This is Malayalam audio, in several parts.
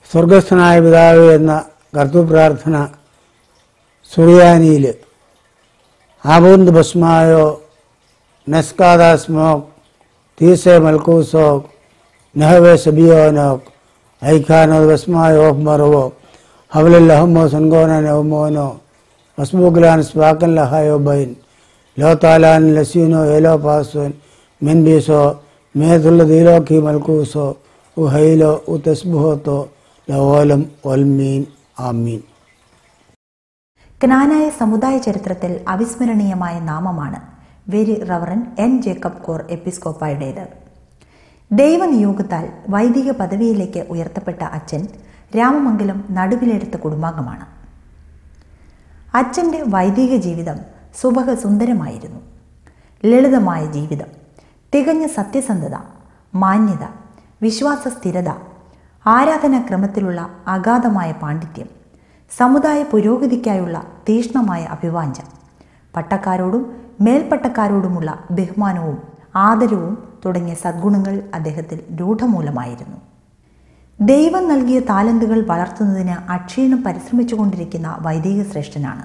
സ്വർഗസ്ഥനായ പിതാവ് എന്ന കർത്തൃപ്രാർത്ഥന സുറിയാനിയിൽ ആബൂന്ത് ഭസ്മായോ നെസ്കാദാസ്മോക് തീസെ മൽക്കൂസോക് നെഹവെ സബിയോനോക് ഐഖാനോ ഭസ്മായോ മറവോ ഹവലല്ലഹമോ സൻഗോന നവമോനോ മസ്ബൂഖ്ലാൻ സ്വാക്കൻ ലഹായോ ബൈൻ ലോ താലാൻ ലസീനോ ഏലോ പാസോൻ മെൻബീസോ മേതുള്ള ദീലോഖി മൽക്കൂസോ ഉഹൈലോ ഉ തസ്ബുഹത്തോ ലവോലം ഒൽമീൻ ആമീൻ ക്നാനായ സമുദായ ചരിത്രത്തിൽ അവിസ്മരണീയമായ നാമമാണ് വെരി റവറൻ എൻ ജേക്കബ് കോർ എപ്പിസ്കോപ്പായുടേത് ദൈവനിയോഗത്താൽ വൈദിക പദവിയിലേക്ക് ഉയർത്തപ്പെട്ട അച്ഛൻ രാമമംഗലം നടുവിലെടുത്ത കുടുംബാംഗമാണ് അച്ഛൻ്റെ വൈദിക ജീവിതം സുഭഗസുന്ദരമായിരുന്നു ലളിതമായ ജീവിതം തികഞ്ഞ സത്യസന്ധത മാന്യത വിശ്വാസ സ്ഥിരത ആരാധനാക്രമത്തിലുള്ള അഗാധമായ പാണ്ഡിത്യം സമുദായ പുരോഗതിക്കായുള്ള തീഷ്ണമായ അഭിവാഞ്ച പട്ടക്കാരോടും മേൽപ്പട്ടക്കാരോടുമുള്ള ബഹുമാനവും ആദരവും തുടങ്ങിയ സദ്ഗുണങ്ങൾ അദ്ദേഹത്തിൽ രൂഢമൂലമായിരുന്നു ദൈവം നൽകിയ താലന്തുകൾ വളർത്തുന്നതിന് അക്ഷീണം പരിശ്രമിച്ചുകൊണ്ടിരിക്കുന്ന വൈദിക ശ്രേഷ്ഠനാണ്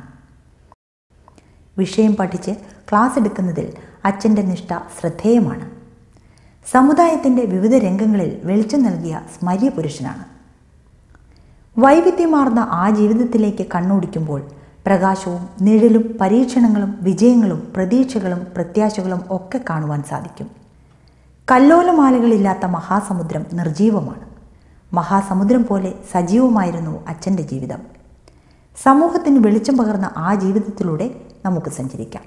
വിഷയം പഠിച്ച് ക്ലാസ് എടുക്കുന്നതിൽ അച്ഛൻ്റെ നിഷ്ഠ ശ്രദ്ധേയമാണ് സമുദായത്തിൻ്റെ വിവിധ രംഗങ്ങളിൽ വെളിച്ചം നൽകിയ സ്മര്യ പുരുഷനാണ് വൈവിധ്യമാർന്ന ആ ജീവിതത്തിലേക്ക് കണ്ണോടിക്കുമ്പോൾ പ്രകാശവും നിഴലും പരീക്ഷണങ്ങളും വിജയങ്ങളും പ്രതീക്ഷകളും പ്രത്യാശകളും ഒക്കെ കാണുവാൻ സാധിക്കും കല്ലോലമാലകളില്ലാത്ത മഹാസമുദ്രം നിർജീവമാണ് മഹാസമുദ്രം പോലെ സജീവമായിരുന്നു അച്ഛൻ്റെ ജീവിതം സമൂഹത്തിന് വെളിച്ചം പകർന്ന ആ ജീവിതത്തിലൂടെ നമുക്ക് സഞ്ചരിക്കാം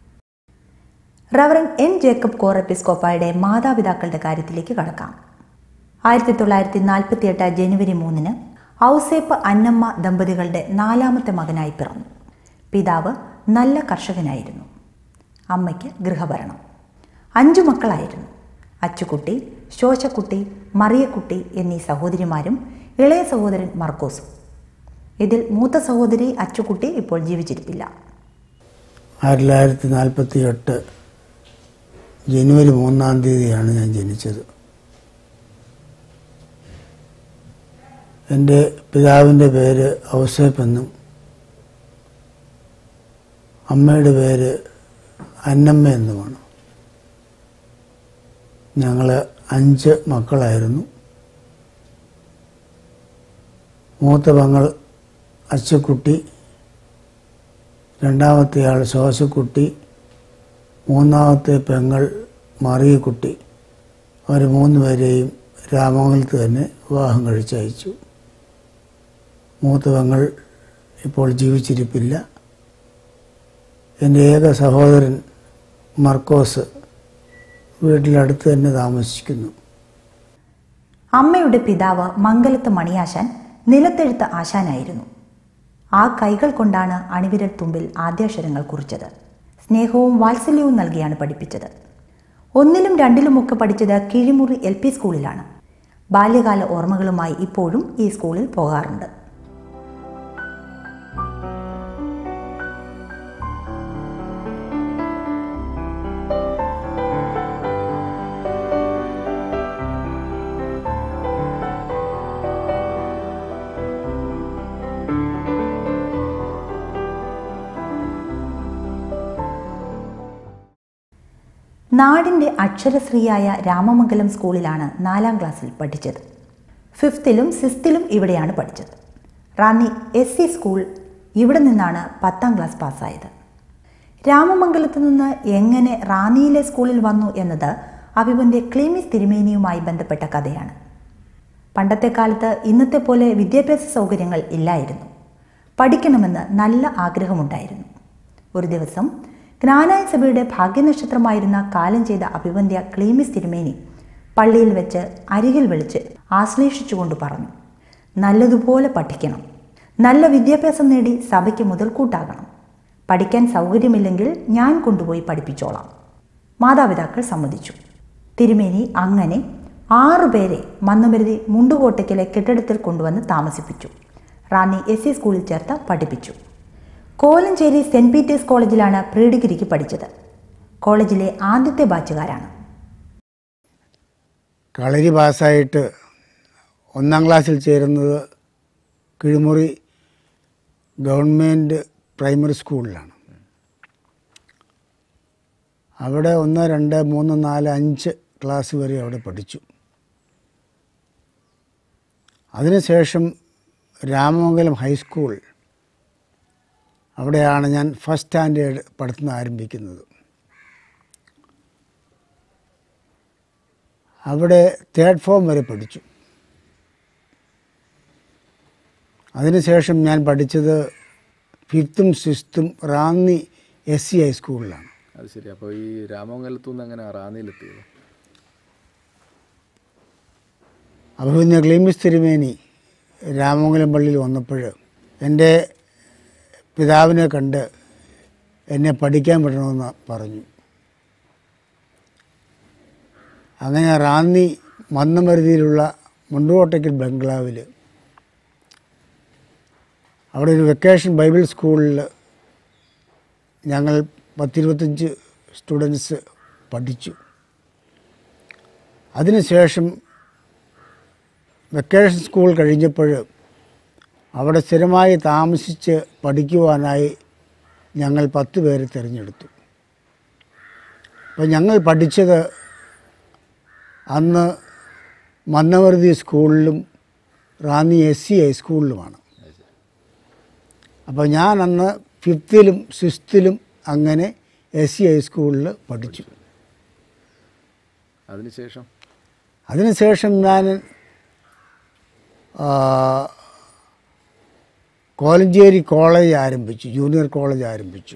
റവറൻ എൻ ജേക്കബ് കോർ എപ്പിസ്കോപ്പായുടെ മാതാപിതാക്കളുടെ കാര്യത്തിലേക്ക് കടക്കാം ആയിരത്തി തൊള്ളായിരത്തി നാൽപ്പത്തി എട്ട് ജനുവരി മൂന്നിന് ഔസേപ്പ് അന്നമ്മ ദമ്പതികളുടെ നാലാമത്തെ മകനായി പിറന്നു പിതാവ് നല്ല കർഷകനായിരുന്നു അമ്മയ്ക്ക് ഗൃഹഭരണം അഞ്ചു മക്കളായിരുന്നു അച്ചുകുട്ടി ശോശക്കുട്ടി മറിയക്കുട്ടി എന്നീ സഹോദരിമാരും ഇളയ സഹോദരൻ മർക്കോസും ഇതിൽ മൂത്ത സഹോദരി അച്ചുകുട്ടി ഇപ്പോൾ ജീവിച്ചിരിപ്പില്ല ആയിരത്തി തൊള്ളായിരത്തി നാൽപ്പത്തി എട്ട് ജനുവരി മൂന്നാം തീയതിയാണ് ഞാൻ ജനിച്ചത് എൻ്റെ പിതാവിൻ്റെ പേര് ഔസേപ്പ് എന്നും അമ്മയുടെ പേര് അന്നമ്മ എന്നുമാണ് ഞങ്ങൾ അഞ്ച് മക്കളായിരുന്നു മൂത്ത പങ്ങൾ അച്ചുക്കുട്ടി രണ്ടാമത്തെ ആൾ ശോശക്കുട്ടി മൂന്നാമത്തെ പെങ്ങൾ മറിയക്കുട്ടി അവർ മൂന്ന് പേരെയും രാമംഗലത്ത് തന്നെ വിവാഹം കഴിച്ചയച്ചു മൂത്ത പെങ്ങൾ ഇപ്പോൾ ജീവിച്ചിരിപ്പില്ല എൻ്റെ ഏക സഹോദരൻ മർക്കോസ് വീട്ടിലടുത്ത് തന്നെ താമസിക്കുന്നു അമ്മയുടെ പിതാവ് മംഗലത്ത് മണിയാശാൻ നിലത്തെഴുത്ത് ആശാനായിരുന്നു ആ കൈകൾ കൊണ്ടാണ് അണിവിരൽ തുമ്പിൽ ആദ്യാക്ഷരങ്ങൾ കുറിച്ചത് സ്നേഹവും വാത്സല്യവും നൽകിയാണ് പഠിപ്പിച്ചത് ഒന്നിലും രണ്ടിലുമൊക്കെ പഠിച്ചത് കിഴിമുറി എൽ പി സ്കൂളിലാണ് ബാല്യകാല ഓർമ്മകളുമായി ഇപ്പോഴും ഈ സ്കൂളിൽ പോകാറുണ്ട് നാടിൻ്റെ അക്ഷരശ്രീയായ രാമമംഗലം സ്കൂളിലാണ് നാലാം ക്ലാസ്സിൽ പഠിച്ചത് ഫിഫ്ത്തിലും സിക്സ്ത്തിലും ഇവിടെയാണ് പഠിച്ചത് റാന്നി എസ് സി സ്കൂൾ ഇവിടെ നിന്നാണ് പത്താം ക്ലാസ് പാസ്സായത് രാമമംഗലത്ത് നിന്ന് എങ്ങനെ റാന്നിയിലെ സ്കൂളിൽ വന്നു എന്നത് അഭിപന്റെ ക്ലീമിസ് തിരുമേനിയുമായി ബന്ധപ്പെട്ട കഥയാണ് പണ്ടത്തെ കാലത്ത് ഇന്നത്തെ പോലെ വിദ്യാഭ്യാസ സൗകര്യങ്ങൾ ഇല്ലായിരുന്നു പഠിക്കണമെന്ന് നല്ല ആഗ്രഹമുണ്ടായിരുന്നു ഒരു ദിവസം ജ്ഞാനായ സഭയുടെ ഭാഗ്യനക്ഷത്രമായിരുന്ന കാലം ചെയ്ത അഭിവന്ധ്യ ക്ലീമിസ് തിരുമേനി പള്ളിയിൽ വെച്ച് അരികിൽ വിളിച്ച് ആശ്ലേഷിച്ചുകൊണ്ട് പറഞ്ഞു നല്ലതുപോലെ പഠിക്കണം നല്ല വിദ്യാഭ്യാസം നേടി സഭയ്ക്ക് മുതൽക്കൂട്ടാകണം പഠിക്കാൻ സൗകര്യമില്ലെങ്കിൽ ഞാൻ കൊണ്ടുപോയി പഠിപ്പിച്ചോളാം മാതാപിതാക്കൾ സമ്മതിച്ചു തിരുമേനി അങ്ങനെ ആറുപേരെ മന്നുമരുതി മുണ്ടുകോട്ടയ്ക്കലെ കെട്ടിടത്തിൽ കൊണ്ടുവന്ന് താമസിപ്പിച്ചു റാന്നി എസ് സി സ്കൂളിൽ ചേർത്ത് പഠിപ്പിച്ചു കോലഞ്ചേരി സെൻറ് പീറ്റേഴ്സ് കോളേജിലാണ് പ്രീ ഡിഗ്രിക്ക് പഠിച്ചത് കോളേജിലെ ആദ്യത്തെ ബാച്ചുകാരാണ് കളരി പാസ്സായിട്ട് ഒന്നാം ക്ലാസ്സിൽ ചേരുന്നത് കിഴിമുറി ഗവൺമെൻറ് പ്രൈമറി സ്കൂളിലാണ് അവിടെ ഒന്ന് രണ്ട് മൂന്ന് നാല് അഞ്ച് ക്ലാസ് വരെ അവിടെ പഠിച്ചു അതിനുശേഷം രാമമംഗലം ഹൈസ്കൂൾ അവിടെയാണ് ഞാൻ ഫസ്റ്റ് സ്റ്റാൻഡേർഡ് പഠിത്തം ആരംഭിക്കുന്നത് അവിടെ തേർഡ് ഫോം വരെ പഠിച്ചു അതിനുശേഷം ഞാൻ പഠിച്ചത് ഫിഫ്ത്തും സിക്സ്ത്തും റാന്നി എസ് സി ഹൈസ്കൂളിലാണ് അത് ശരി അപ്പോൾ ഈ രാമമംഗലത്തു നിന്ന് എങ്ങനെ റാന്നിയിലെത്തിയത് അപ്പോൾ പിന്നെ ക്ലീമിസ് തിരുമേനി രാമമംഗലം പള്ളിയിൽ വന്നപ്പോൾ എൻ്റെ പിതാവിനെ കണ്ട് എന്നെ പഠിക്കാൻ വിടണമെന്ന് പറഞ്ഞു അങ്ങനെ റാന്നി മന്നമരുതിയിലുള്ള മുണ്ടുകോട്ടയ്ക്കൽ ബംഗ്ലാവിൽ അവിടെ ഒരു വെക്കേഷൻ ബൈബിൾ സ്കൂളിൽ ഞങ്ങൾ പത്തിരുപത്തഞ്ച് സ്റ്റുഡൻസ് പഠിച്ചു അതിനുശേഷം വെക്കേഷൻ സ്കൂൾ കഴിഞ്ഞപ്പോൾ അവിടെ സ്ഥിരമായി താമസിച്ച് പഠിക്കുവാനായി ഞങ്ങൾ പത്ത് പേരെ തിരഞ്ഞെടുത്തു അപ്പോൾ ഞങ്ങൾ പഠിച്ചത് അന്ന് മന്നവറുതി സ്കൂളിലും റാന്നി എസ് സി ഹൈസ്കൂളിലുമാണ് അപ്പോൾ ഞാൻ അന്ന് ഫിഫ്ത്തിലും സിക്സ്ത്തിലും അങ്ങനെ എസ് സി ഹൈസ്കൂളിൽ പഠിച്ചു അതിനുശേഷം അതിനുശേഷം ഞാൻ ആ, കോലഞ്ചേരി കോളേജ് ആരംഭിച്ചു ജൂനിയർ കോളേജ് ആരംഭിച്ചു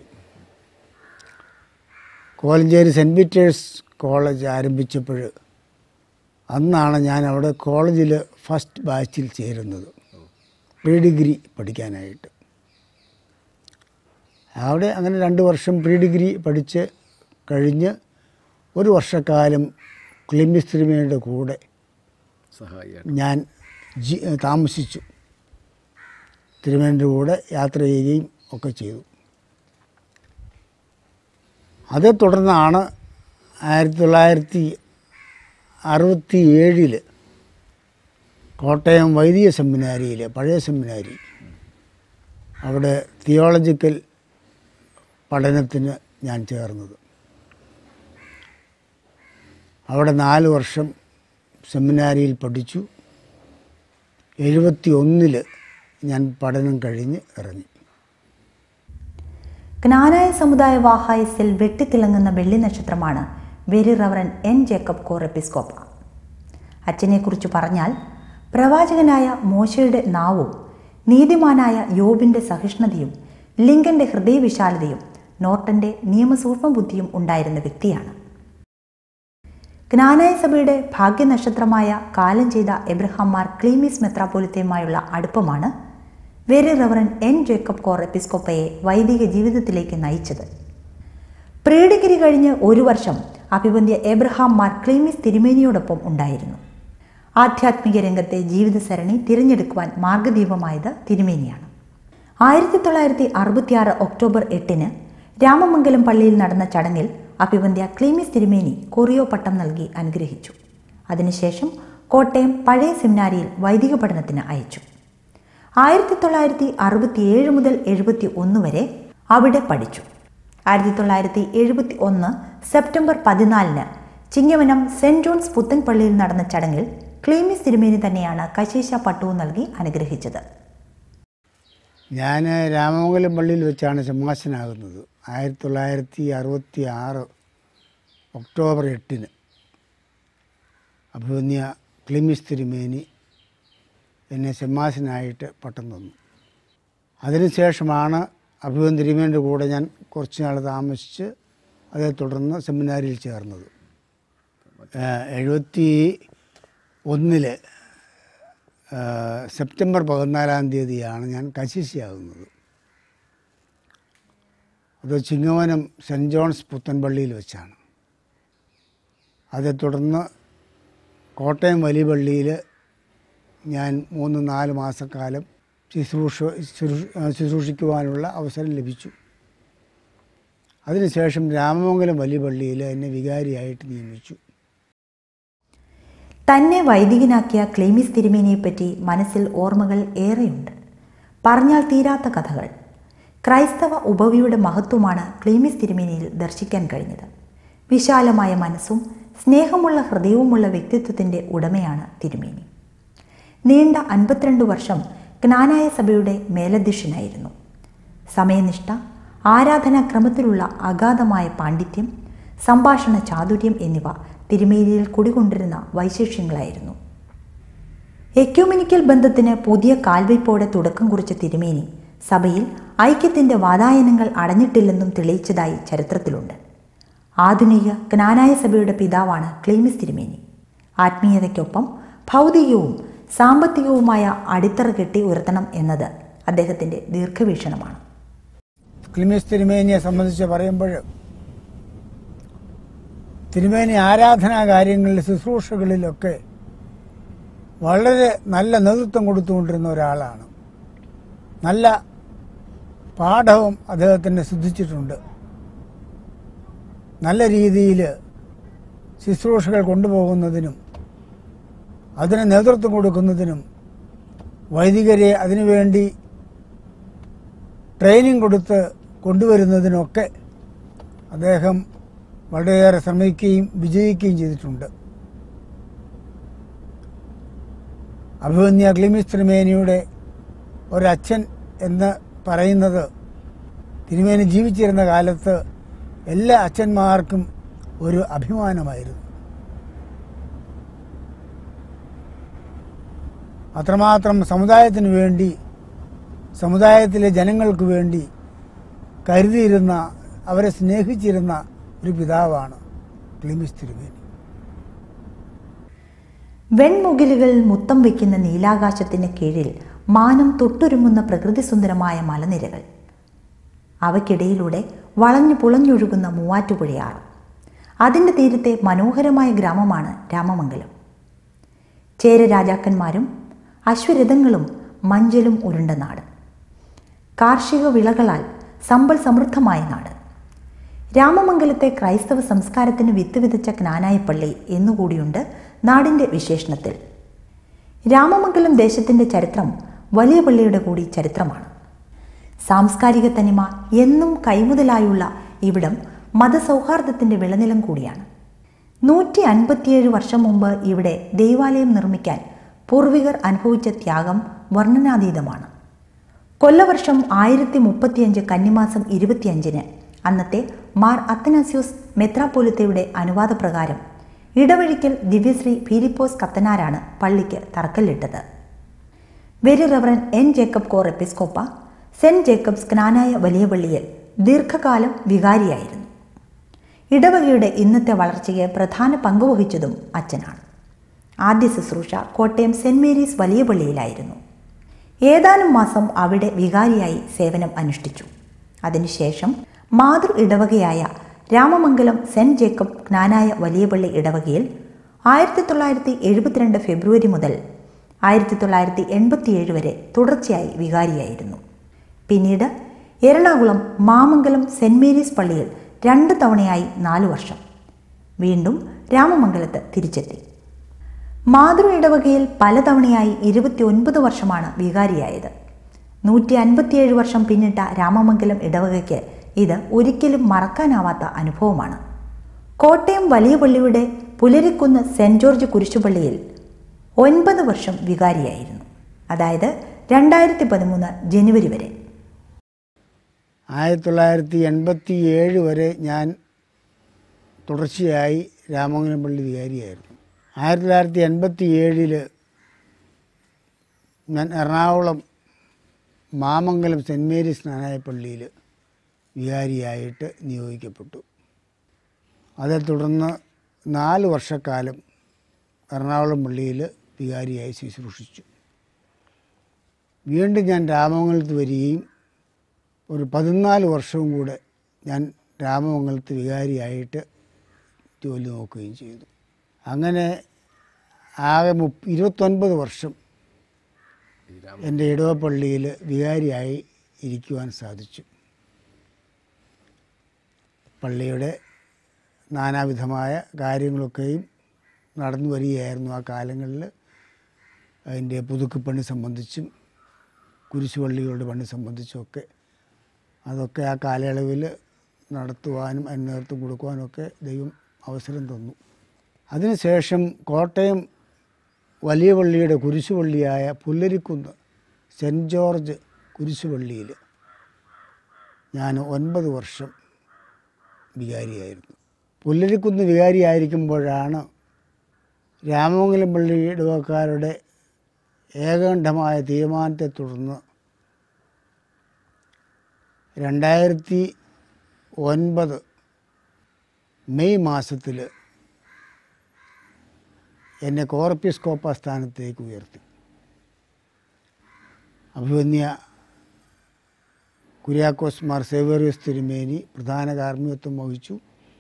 കോലഞ്ചേരി സെൻറ്റ് പീറ്റേഴ്സ് കോളേജ് ആരംഭിച്ചപ്പോൾ അന്നാണ് ഞാൻ അവിടെ കോളേജിൽ ഫസ്റ്റ് ബാച്ചിൽ ചേരുന്നത് പ്രീ ഡിഗ്രി പഠിക്കാനായിട്ട് അവിടെ അങ്ങനെ രണ്ട് വർഷം പ്രീ ഡിഗ്രി പഠിച്ച് കഴിഞ്ഞ് ഒരു വർഷക്കാലം ക്ലിമിസ് തിരുമേനിയുടെ കൂടെ സഹായിയായിട്ട് ഞാൻ ജി താമസിച്ചു തിരുമേനിയുടെ കൂടെ യാത്ര ചെയ്യുകയും ഒക്കെ ചെയ്തു അതേ തുടർന്നാണ് ആയിരത്തി തൊള്ളായിരത്തി അറുപത്തി ഏഴിൽ കോട്ടയം വൈദിക സെമിനാരിയിൽ പഴയ സെമിനാരി അവിടെ തിയോളജിക്കൽ പഠനത്തിന് ഞാൻ ചേർന്നത് അവിടെ നാല് വർഷം സെമിനാരിയിൽ പഠിച്ചു എഴുപത്തി ഒന്നിൽ ഞാൻ പഠനം കഴിഞ്ഞ് ഇറങ്ങി ജ്ഞാനായ സമുദായ വാഹായസിൽ വെട്ടിത്തിളങ്ങുന്ന വെള്ളി നക്ഷത്രമാണ് very reverend N Jacob corepiscopa അച്ഛനെക്കുറിച്ച് പറഞ്ഞാൽ പ്രവാചകനായ മോശയുടെ നാവും നീതിമാനായ യോബിൻ്റെ സഹിഷ്ണുതയും ലിങ്കന്റെ ഹൃദയവിശാലതയും നോർട്ടന്റെ നിയമസൂക്ഷ്മ ബുദ്ധിയും ഉണ്ടായിരുന്ന വ്യക്തിയാണ് ജ്ഞാനായ സഭയുടെ ഭാഗ്യനക്ഷത്രമായ കാലം ചെയ്ത എബ്രഹാം മാർ ക്ലീമീസ് മെത്രാപോലിത്തയുമായുള്ള അടുപ്പമാണ് വെരി റവറൻ എൻ ജേക്കബ് കോർ എപ്പിസ്കോപ്പയെ വൈദിക ജീവിതത്തിലേക്ക് നയിച്ചത് പ്രീ ഡിഗ്രി കഴിഞ്ഞ് ഒരു വർഷം അഭിബന്ധ്യ എബ്രഹാം മാർ ക്ലീമീസ് തിരുമേനിയോടൊപ്പം ഉണ്ടായിരുന്നു ആധ്യാത്മിക രംഗത്തെ ജീവിതസരണി തിരഞ്ഞെടുക്കുവാൻ മാർഗദീപമായത് തിരുമേനിയാണ് ആയിരത്തി തൊള്ളായിരത്തി അറുപത്തിയാറ് ഒക്ടോബർ എട്ടിന് രാമമംഗലം പള്ളിയിൽ നടന്ന ചടങ്ങിൽ അഭിവന്ധ്യ ക്ലീമിസ് തിരുമേനി കൊറിയോ പട്ടം നൽകി അനുഗ്രഹിച്ചു അതിനുശേഷം കോട്ടയം പഴയ സെമിനാരിയിൽ വൈദിക പഠനത്തിന് അയച്ചു ആയിരത്തി തൊള്ളായിരത്തി അറുപത്തിയേഴ് മുതൽ എഴുപത്തി ഒന്ന് വരെ അവിടെ പഠിച്ചു ആയിരത്തി തൊള്ളായിരത്തി എഴുപത്തി ഒന്ന് സെപ്റ്റംബർ പതിനാലിന് ചിങ്ങവനം സെന്റ് ജോൺസ് പുത്തൻ പള്ളിയിൽ നടന്ന ചടങ്ങിൽ ക്ലീമിസ് തിരുമേനി തന്നെയാണ് കശീശ പട്ടവും നൽകി അനുഗ്രഹിച്ചത് ഞാൻ രാമമംഗലം പള്ളിയിൽ വെച്ചാണ് ശമാശനാകുന്നത് ആയിരത്തി തൊള്ളായിരത്തി അറുപത്തി ആറ് ഒക്ടോബർ എട്ടിന് അഭിമന്യ ക്ലിമിസ് തിരുമേനി എന്നെ ശമാശനായിട്ട് പട്ടം തന്നു അതിനുശേഷമാണ് അഭിമന്യ തിരുമേനിയുടെ കൂടെ ഞാൻ കുറച്ച് നാൾ താമസിച്ച് അതേ തുടർന്ന് സെമിനാരിയിൽ ചേർന്നത് ഏഹ് എഴുപത്തി ഒന്നില് സെപ്റ്റംബർ പതിനാലാം തീയതിയാണ് ഞാൻ കശിശിയാകുന്നത് അത് ചിങ്ങവനം സെൻറ്റ് ജോൺസ് പുത്തൻപള്ളിയിൽ വെച്ചാണ് അതേ തുടർന്ന് കോട്ടയം വലിയ പള്ളിയിൽ ഞാൻ മൂന്ന് നാല് മാസക്കാലം ശുശ്രൂഷ ശുശ്രൂ- ശുശ്രൂഷിക്കുവാനുള്ള അവസരം ലഭിച്ചു അതിനുശേഷം രാമമംഗലം വലിയ പള്ളിയിൽ എന്നെ വികാരിയായിട്ട് നിയമിച്ചു തന്നെ വൈദികനാക്കിയ ക്ലീമിസ് തിരുമേനിയെപ്പറ്റി മനസ്സിൽ ഓർമ്മകൾ ഏറെയുണ്ട് പറഞ്ഞാൽ തീരാത്ത കഥകൾ ക്രൈസ്തവ ഉപവിയുടെ മഹത്വമാണ് ക്ലീമിസ് തിരുമേനിയിൽ ദർശിക്കാൻ കഴിഞ്ഞത് വിശാലമായ മനസ്സും സ്നേഹമുള്ള ഹൃദയവുമുള്ള വ്യക്തിത്വത്തിൻ്റെ ഉടമയാണ് തിരുമേനി നീണ്ട അൻപത്തിരണ്ട് വർഷം ജ്ഞാനായ സഭയുടെ മേലധ്യക്ഷനായിരുന്നു സമയനിഷ്ഠ ആരാധനാക്രമത്തിലുള്ള അഗാധമായ പാണ്ഡിത്യം സംഭാഷണ ചാതുര്യം എന്നിവ തിരുമേനിയിൽ കുടികൊണ്ടിരുന്ന വൈശേഷ്യങ്ങളായിരുന്നു എക്യൂമിനിക്കൽ ബന്ധത്തിന് പുതിയ കാൽവയ്പോടെ തുടക്കം കുറിച്ച തിരുമേനി സഭയിൽ ഐക്യത്തിന്റെ വാതായനങ്ങൾ അടഞ്ഞിട്ടില്ലെന്നും തെളിയിച്ചതായി ചരിത്രത്തിലുണ്ട് ആധുനിക ജ്ഞാനായ സഭയുടെ പിതാവാണ് ക്ലീമിസ് തിരുമേനി ആത്മീയതയ്ക്കൊപ്പം ഭൗതികവും സാമ്പത്തികവുമായ അടിത്തറ കെട്ടി ഉയർത്തണം എന്നത് അദ്ദേഹത്തിന്റെ ദീർഘവീക്ഷണമാണ് ക്ലിമിസ് തിരുമേനിയെ സംബന്ധിച്ച് പറയുമ്പോൾ തിരുമേനി ആരാധനാ കാര്യങ്ങളിൽ ശുശ്രൂഷകളിലൊക്കെ വളരെ നല്ല നേതൃത്വം കൊടുത്തുകൊണ്ടിരുന്ന ഒരാളാണ് നല്ല പാഠവും അദ്ദേഹത്തിന് സിദ്ധിച്ചിട്ടുണ്ട് നല്ല രീതിയിൽ ശുശ്രൂഷകൾ കൊണ്ടുപോകുന്നതിനും അതിന് നേതൃത്വം കൊടുക്കുന്നതിനും വൈദികരെ അതിനുവേണ്ടി ട്രെയിനിങ് കൊടുത്ത് കൊണ്ടുവരുന്നതിനൊക്കെ അദ്ദേഹം വളരെയേറെ ശ്രമിക്കുകയും വിജയിക്കുകയും ചെയ്തിട്ടുണ്ട് അഭിമന്യ ക്ലിമിസ് തിരുമേനിയുടെ ഒരച്ഛൻ എന്ന് പറയുന്നത് തിരുമേനി ജീവിച്ചിരുന്ന കാലത്ത് എല്ലാ അച്ഛന്മാർക്കും ഒരു അഭിമാനമായിരുന്നു അത്രമാത്രം സമുദായത്തിന് വേണ്ടി സമുദായത്തിലെ ജനങ്ങൾക്ക് വേണ്ടി കരുതിയിരുന്ന അവരെ സ്നേഹിച്ചിരുന്ന ഒരു പിതാവാണ് ക്ലിമിസ് തിരുമേനി വെൺമുകിലുകൾ മുത്തം വയ്ക്കുന്ന നീലാകാശത്തിന് കീഴിൽ മാനം തൊട്ടുരുമുന്ന പ്രകൃതിസുന്ദരമായ മലനിരകൾ അവയ്ക്കിടയിലൂടെ വളഞ്ഞു പുളഞ്ഞൊഴുകുന്ന മൂവാറ്റുപുഴയാറ് അതിൻ്റെ തീരത്തെ മനോഹരമായ ഗ്രാമമാണ് രാമമംഗലം ചേര രാജാക്കന്മാരും അശ്വരഥങ്ങളും മഞ്ചലും ഉരുണ്ട നാട് കാർഷിക വിളകളാൽ സമ്പൽ സമൃദ്ധമായ നാട് രാമമംഗലത്തെ ക്രൈസ്തവ സംസ്കാരത്തിന് വിത്ത് വിതച്ച ജ്ഞാനായപ്പള്ളി എന്നുകൂടിയുണ്ട് നാടിൻ്റെ വിശേഷണത്തിൽ രാമമംഗലം ദേശത്തിൻ്റെ ചരിത്രം വലിയ പള്ളിയുടെ കൂടി ചരിത്രമാണ് സാംസ്കാരിക തനിമ എന്നും കൈമുതലായുള്ള ഇവിടം മതസൗഹാർദ്ദത്തിൻ്റെ വിളനിലം കൂടിയാണ് നൂറ്റി അൻപത്തിയേഴ് വർഷം മുമ്പ് ഇവിടെ ദൈവാലയം നിർമ്മിക്കാൻ പൂർവികർ അനുഭവിച്ച ത്യാഗം വർണ്ണനാതീതമാണ് കൊല്ലവർഷം ആയിരത്തി മുപ്പത്തിയഞ്ച് കന്നിമാസം ഇരുപത്തിയഞ്ചിന് അന്നത്തെ മാർ അത്തനാസ്യൂസ് മെത്രാപ്പോലിത്തയുടെ അനുവാദപ്രകാരം ഇടവഴിക്കൽ ദിവ്യശ്രീ ഫിലിപ്പോസ് കത്തനാരാണ് പള്ളിക്ക് തറക്കല്ലിട്ടത് very reverend N Jacob corepiscopa saint Jacob's Knanaya വലിയ പള്ളിയിൽ ദീർഘകാലം വികാരിയായിരുന്നു ഇടവകയുടെ ഇന്നത്തെ വളർച്ചയ്ക്ക് പ്രധാന പങ്കുവഹിച്ചതും അച്ഛനാണ് ആദ്യ ശുശ്രൂഷ കോട്ടയം സെന്റ് മേരീസ് വലിയ പള്ളിയിലായിരുന്നു ഏതാനും മാസം അവിടെ വികാരിയായി സേവനം അനുഷ്ഠിച്ചു അതിനുശേഷം മാതൃ ഇടവകയായ രാമമംഗലം സെന്റ് ജേക്കബ് ജ്ഞാനായ വലിയപള്ളി ഇടവകയിൽ ആയിരത്തി തൊള്ളായിരത്തി എഴുപത്തിരണ്ട് ഫെബ്രുവരി മുതൽ ആയിരത്തി തൊള്ളായിരത്തി എൺപത്തിയേഴ് വരെ തുടർച്ചയായി വികാരിയായിരുന്നു പിന്നീട് എറണാകുളം മാമംഗലം സെന്റ് മേരീസ് പള്ളിയിൽ രണ്ട് തവണയായി നാലു വർഷം വീണ്ടും രാമമംഗലത്ത് തിരിച്ചെത്തി മാതൃ ഇടവകയിൽ പലതവണയായി ഇരുപത്തിയൊൻപത് വർഷമാണ് വികാരിയായത് നൂറ്റി അൻപത്തിയേഴ് വർഷം പിന്നിട്ട രാമമംഗലം ഇടവകയ്ക്ക് ഇത് ഒരിക്കലും മറക്കാനാവാത്ത അനുഭവമാണ് കോട്ടയം വലിയ പള്ളിയുടെ പുലരിക്കുന്ന് സെന്റ് ജോർജ് കുരിശുപള്ളിയിൽ ഒൻപത് വർഷം വികാരിയായിരുന്നു അതായത് രണ്ടായിരത്തി പതിമൂന്ന് ജനുവരി വരെ ആയിരത്തി തൊള്ളായിരത്തി എൺപത്തി ഏഴ് വരെ ഞാൻ തുടർച്ചയായി രാമംഗലം പള്ളി വികാരിയായിരുന്നു ആയിരത്തി തൊള്ളായിരത്തി എൺപത്തി ഏഴിൽ ഞാൻ എറണാകുളം മാമംഗലം സെൻറ് മേരീസ് നാനായ പള്ളിയിൽ വികാരിയായിട്ട് നിയോഗിക്കപ്പെട്ടു അതേ തുടർന്ന് നാല് വർഷക്കാലം എറണാകുളം പള്ളിയിൽ വികാരിയായി ശുശ്രൂഷിച്ചു വീണ്ടും ഞാൻ രാമമംഗലത്ത് വരികയും ഒരു പതിനാല് വർഷവും കൂടെ ഞാൻ രാമമംഗലത്ത് വികാരിയായിട്ട് ജോലി നോക്കുകയും ചെയ്തു അങ്ങനെ ആകെ മുപ്പ ഇരുപത്തൊൻപത് വർഷം എൻ്റെ ഇടവപ്പള്ളിയിൽ വികാരിയായി ഇരിക്കുവാൻ സാധിച്ചു പള്ളിയുടെ നാനാവിധമായ കാര്യങ്ങളൊക്കെയും നടന്നു വരികയായിരുന്നു ആ കാലങ്ങളിൽ അതിൻ്റെ പുതുക്കിപ്പണി സംബന്ധിച്ചും കുരിശുപള്ളികളുടെ പണി സംബന്ധിച്ചുമൊക്കെ അതൊക്കെ ആ കാലയളവിൽ നടത്തുവാനും അതിന് നേതൃത്വം കൊടുക്കുവാനും ഒക്കെ ദൈവം അവസരം തന്നു അതിനുശേഷം കോട്ടയം വലിയ പള്ളിയുടെ കുരിശുപള്ളിയായ പുല്ലരിക്കുന്ന് സെൻറ്റ് ജോർജ് കുരിശുപള്ളിയിൽ ഞാൻ ഒൻപത് വർഷം വികാരിയായിരുന്നു പുല്ലരിക്കുന്ന് വികാരിയായിരിക്കുമ്പോഴാണ് രാമമംഗലം പള്ളി ഇടവക്കാരുടെ ഏകകണ്ഠമായ തീരുമാനത്തെ തുടർന്ന് രണ്ടായിരത്തി ഒൻപത് മെയ് മാസത്തിൽ എന്നെ കോർപ്പിസ്കോപ്പ സ്ഥാനത്തേക്ക് ഉയർത്തി അഭിവന്യ കുര്യാക്കോസ് മാർ സേവേറിയസ് തിരുമേനി പ്രധാന കാർമ്മികത്വം വഹിച്ചു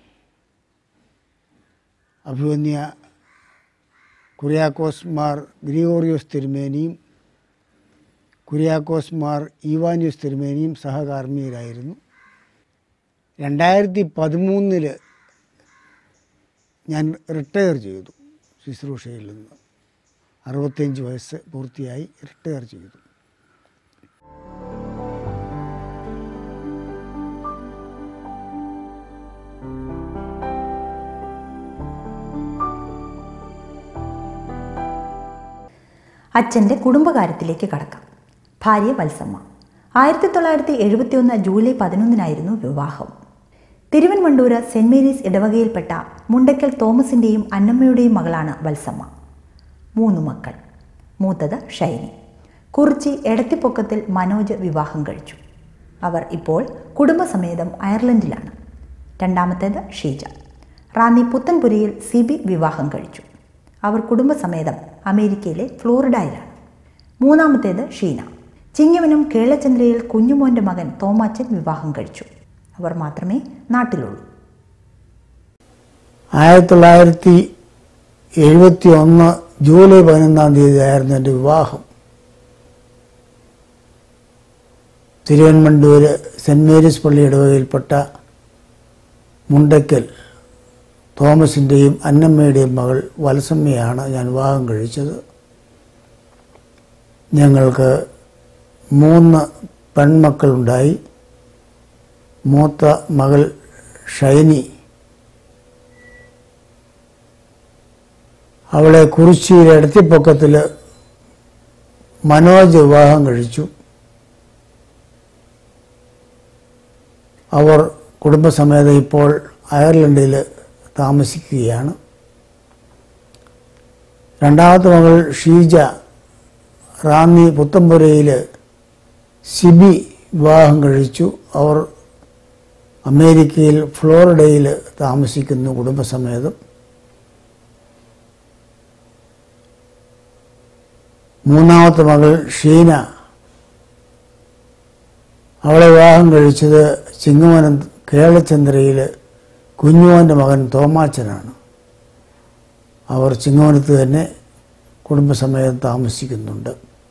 അഭിവന്യ കുര്യാക്കോസ് മാർ ഗ്രിഗോറിയോസ് തിരുമേനിയും കുര്യാക്കോസ് മാർ ഈവാനിയോസ് തിരുമേനിയും സഹകാർമ്മികരായിരുന്നു രണ്ടായിരത്തി പതിമൂന്നിൽ ഞാൻ റിട്ടയർ ചെയ്തു ശുശ്രൂഷയിൽ നിന്ന് അറുപത്തഞ്ച് വയസ്സ് പൂർത്തിയായി റിട്ടയർ ചെയ്തു അച്ഛൻ്റെ കുടുംബകാര്യത്തിലേക്ക് കടക്കാം ഭാര്യ വത്സമ്മ ആയിരത്തി തൊള്ളായിരത്തി എഴുപത്തിയൊന്ന് ജൂലൈ പതിനൊന്നിനായിരുന്നു വിവാഹം തിരുവൻവണ്ടൂര് സെന്റ് മേരീസ് ഇടവകയിൽപ്പെട്ട മുണ്ടക്കൽ തോമസിൻ്റെയും അന്നമ്മയുടെയും മകളാണ് വത്സമ്മ മൂന്ന് മക്കൾ മൂത്തത് ഷൈനി കുറിച്ചി എടത്തിപ്പൊക്കത്തിൽ മനോജ് വിവാഹം കഴിച്ചു അവർ ഇപ്പോൾ കുടുംബസമേതം അയർലൻഡിലാണ് രണ്ടാമത്തേത് ഷീജ റാന്നി പുത്തൻപുരയിൽ സിബി വിവാഹം കഴിച്ചു അവർ കുടുംബസമേതം അമേരിക്കയിലെ ഫ്ലോറിഡയിലാണ് മൂന്നാമത്തേത് ഷീന ചിങ്ങവനം കേളചന്ദ്രയിൽ കുഞ്ഞുമോൻ്റെ മകൻ തോമാച്ചൻ വിവാഹം കഴിച്ചു അവർ മാത്രമേ നാട്ടിലുള്ളൂ ആയിരത്തി തൊള്ളായിരത്തി എഴുപത്തി ഒന്ന് ജൂലൈ പതിനൊന്നാം തീയതി ആയിരുന്നു എൻ്റെ വിവാഹം തിരുവൻമണ്ടൂര് സെൻറ് മേരീസ് പള്ളി ഇടവകയിൽപ്പെട്ട മുണ്ടയ്ക്കൽ തോമസിൻ്റെയും അന്നമ്മയുടെയും മകൾ വത്സമ്മയാണ് ഞാൻ വിവാഹം കഴിച്ചത് ഞങ്ങൾക്ക് മൂന്ന് പെൺമക്കളുണ്ടായി മൂത്ത മകൾ ഷൈനി അവളെ കുറിച്ചിയിൽ എടത്തിപ്പൊക്കത്തിൽ മനോജ് വിവാഹം കഴിച്ചു അവർ കുടുംബസമേതം ഇപ്പോൾ അയർലൻഡിൽ താമസിക്കുകയാണ് രണ്ടാമത്തെ മകൾ ഷീജ റാന്നി പുത്തമ്പുരയിൽ സിബി വിവാഹം കഴിച്ചു അവർ അമേരിക്കയിൽ ഫ്ലോറിഡയിൽ താമസിക്കുന്നു കുടുംബസമേതം മൂന്നാമത്തെ മകൾ ഷീന അവളെ വിവാഹം കഴിച്ചത് ചിങ്ങവനം കേളചന്ദ്രയിൽ കുഞ്ഞുമോൻ്റെ മകൻ തോമാച്ചനാണ് അവർ ചിങ്ങവനത്ത് തന്നെ കുടുംബസമേതം താമസിക്കുന്നുണ്ട്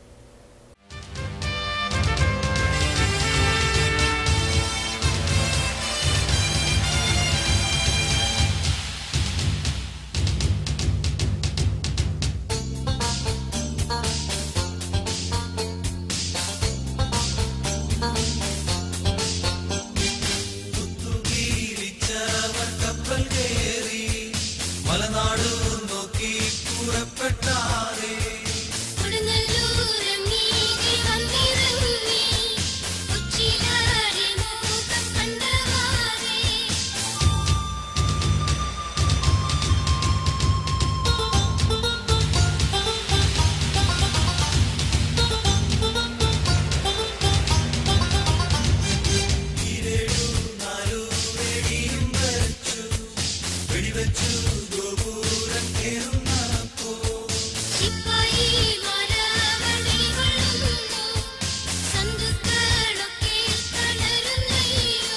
കൊടുങ്ങല്ലൂരം നീങ്ങി വന്നിറങ്ങി ഉച്ചിലാടി മൂക്കം കണ്ടവാറേ ശിപ്പായി മരവടികളുന്നു സന്തുക്കളൊക്കെ തളരുന്നയ്യോ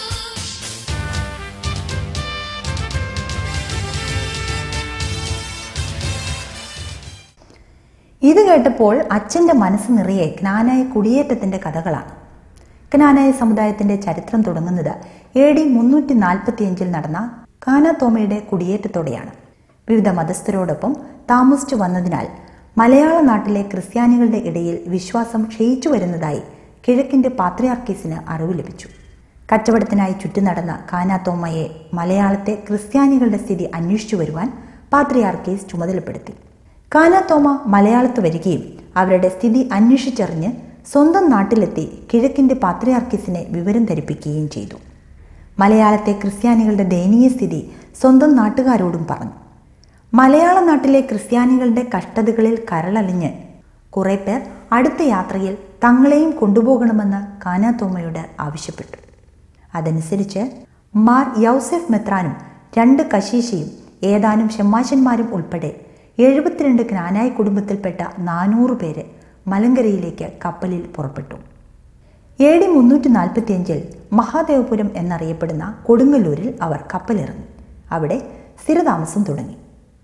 ഇത് കേട്ടപ്പോൾ അച്ഛൻ്റെ മനസ്സ് നിറയെ ജ്ഞാനായ കുടിയേറ്റത്തിൻ്റെ കഥകളാണ് ജ്ഞാനായ സമുദായത്തിൻ്റെ ചരിത്രം തുടങ്ങുന്നത് എ ഡി മുന്നൂറ്റി നാൽപ്പത്തിയഞ്ചിൽ നടന്ന കാനാത്തോമയുടെ കുടിയേറ്റത്തോടെയാണ് വിവിധ മതസ്ഥരോടൊപ്പം താമസിച്ചു വന്നതിനാൽ മലയാള നാട്ടിലെ ക്രിസ്ത്യാനികളുടെ ഇടയിൽ വിശ്വാസം ക്ഷയിച്ചു വരുന്നതായി കിഴക്കിന്റെ പാത്രിയാർക്കീസിന് അറിവ് ലഭിച്ചു കച്ചവടത്തിനായി ചുറ്റി നടന്ന കാനാത്തോമ്മയെ മലയാളത്തെ ക്രിസ്ത്യാനികളുടെ സ്ഥിതി അന്വേഷിച്ചു വരുവാൻ പാത്രിയാർക്കീസ് ചുമതലപ്പെടുത്തി കാനാത്തോമ മലയാളത്ത് വരികയും അവരുടെ സ്ഥിതി അന്വേഷിച്ചറിഞ്ഞ് സ്വന്തം നാട്ടിലെത്തി കിഴക്കിന്റെ പാത്രിയാർക്കീസിനെ വിവരം ധരിപ്പിക്കുകയും ചെയ്തു മലയാളത്തെ ക്രിസ്ത്യാനികളുടെ ദയനീയ സ്ഥിതി സ്വന്തം നാട്ടുകാരോടും പറഞ്ഞു മലയാള നാട്ടിലെ ക്രിസ്ത്യാനികളുടെ കഷ്ടതകളിൽ കരളലിഞ്ഞ് കുറെ പേർ അടുത്ത യാത്രയിൽ തങ്ങളെയും കൊണ്ടുപോകണമെന്ന് കാനാത്തോമയോട് ആവശ്യപ്പെട്ടു അതനുസരിച്ച് മാർ യൗസെഫ് മെത്രാനും രണ്ട് കശീശയും ഏതാനും ഷെമ്മാശന്മാരും ഉൾപ്പെടെ എഴുപത്തിരണ്ട് ജ്ഞാനായ കുടുംബത്തിൽപ്പെട്ട നാനൂറ് പേര് മലങ്കരയിലേക്ക് കപ്പലിൽ പുറപ്പെട്ടു എ ഡി മുന്നൂറ്റി നാൽപ്പത്തിയഞ്ചിൽ മഹാദേവപുരം എന്നറിയപ്പെടുന്ന കൊടുങ്ങല്ലൂരിൽ അവർ കപ്പലിറങ്ങി അവിടെ സ്ഥിരതാമസം തുടങ്ങി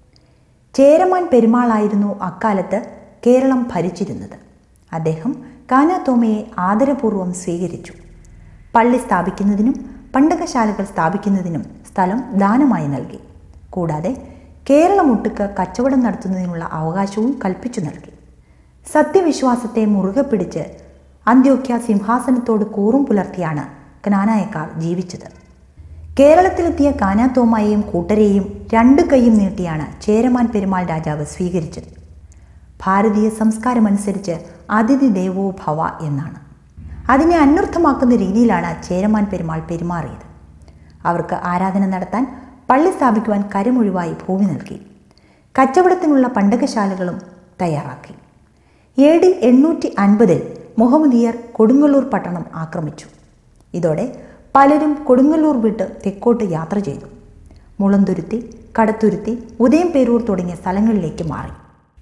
ചേരമാൻ പെരുമാളായിരുന്നു അക്കാലത്ത് കേരളം ഭരിച്ചിരുന്നത് അദ്ദേഹം കാനാത്തോമയെ ആദരപൂർവ്വം സ്വീകരിച്ചു പള്ളി സ്ഥാപിക്കുന്നതിനും പണ്ടകശാലകൾ സ്ഥാപിക്കുന്നതിനും സ്ഥലം ദാനമായി നൽകി കൂടാതെ കേരളമൊട്ടുക്ക് കച്ചവടം നടത്തുന്നതിനുള്ള അവകാശവും കൽപ്പിച്ചു നൽകി സത്യവിശ്വാസത്തെ മുറുകെ പിടിച്ച് അന്ത്യോക്യ സിംഹാസനത്തോട് കൂറും പുലർത്തിയാണ് ജ്ഞാനായക്കാർ ജീവിച്ചത് കേരളത്തിലെത്തിയ കാനാത്തോമായെയും കൂട്ടരെയും രണ്ടു കൈയും നീട്ടിയാണ് ചേരമാൻ പെരുമാൾ രാജാവ് സ്വീകരിച്ചത് ഭാരതീയ സംസ്കാരമനുസരിച്ച് അതിഥി ദേവോ ഭവ എന്നാണ് അതിനെ അന്വർത്ഥമാക്കുന്ന രീതിയിലാണ് ചേരമാൻ പെരുമാൾ പെരുമാറിയത് അവർക്ക് ആരാധന നടത്താൻ പള്ളി സ്ഥാപിക്കുവാൻ കരമൊഴിവായി ഭൂമി നൽകി കച്ചവടത്തിനുള്ള പണ്ടകശാലകളും തയ്യാറാക്കി എ ഡി എണ്ണൂറ്റി അൻപതിൽ മുഹമ്മദിയർ കൊടുങ്ങല്ലൂർ പട്ടണം ആക്രമിച്ചു ഇതോടെ പലരും കൊടുങ്ങല്ലൂർ വിട്ട് തെക്കോട്ട് യാത്ര ചെയ്തു മുളന്തുരുത്തി കടത്തുരുത്തി ഉദയംപേരൂർ തുടങ്ങിയ സ്ഥലങ്ങളിലേക്ക് മാറി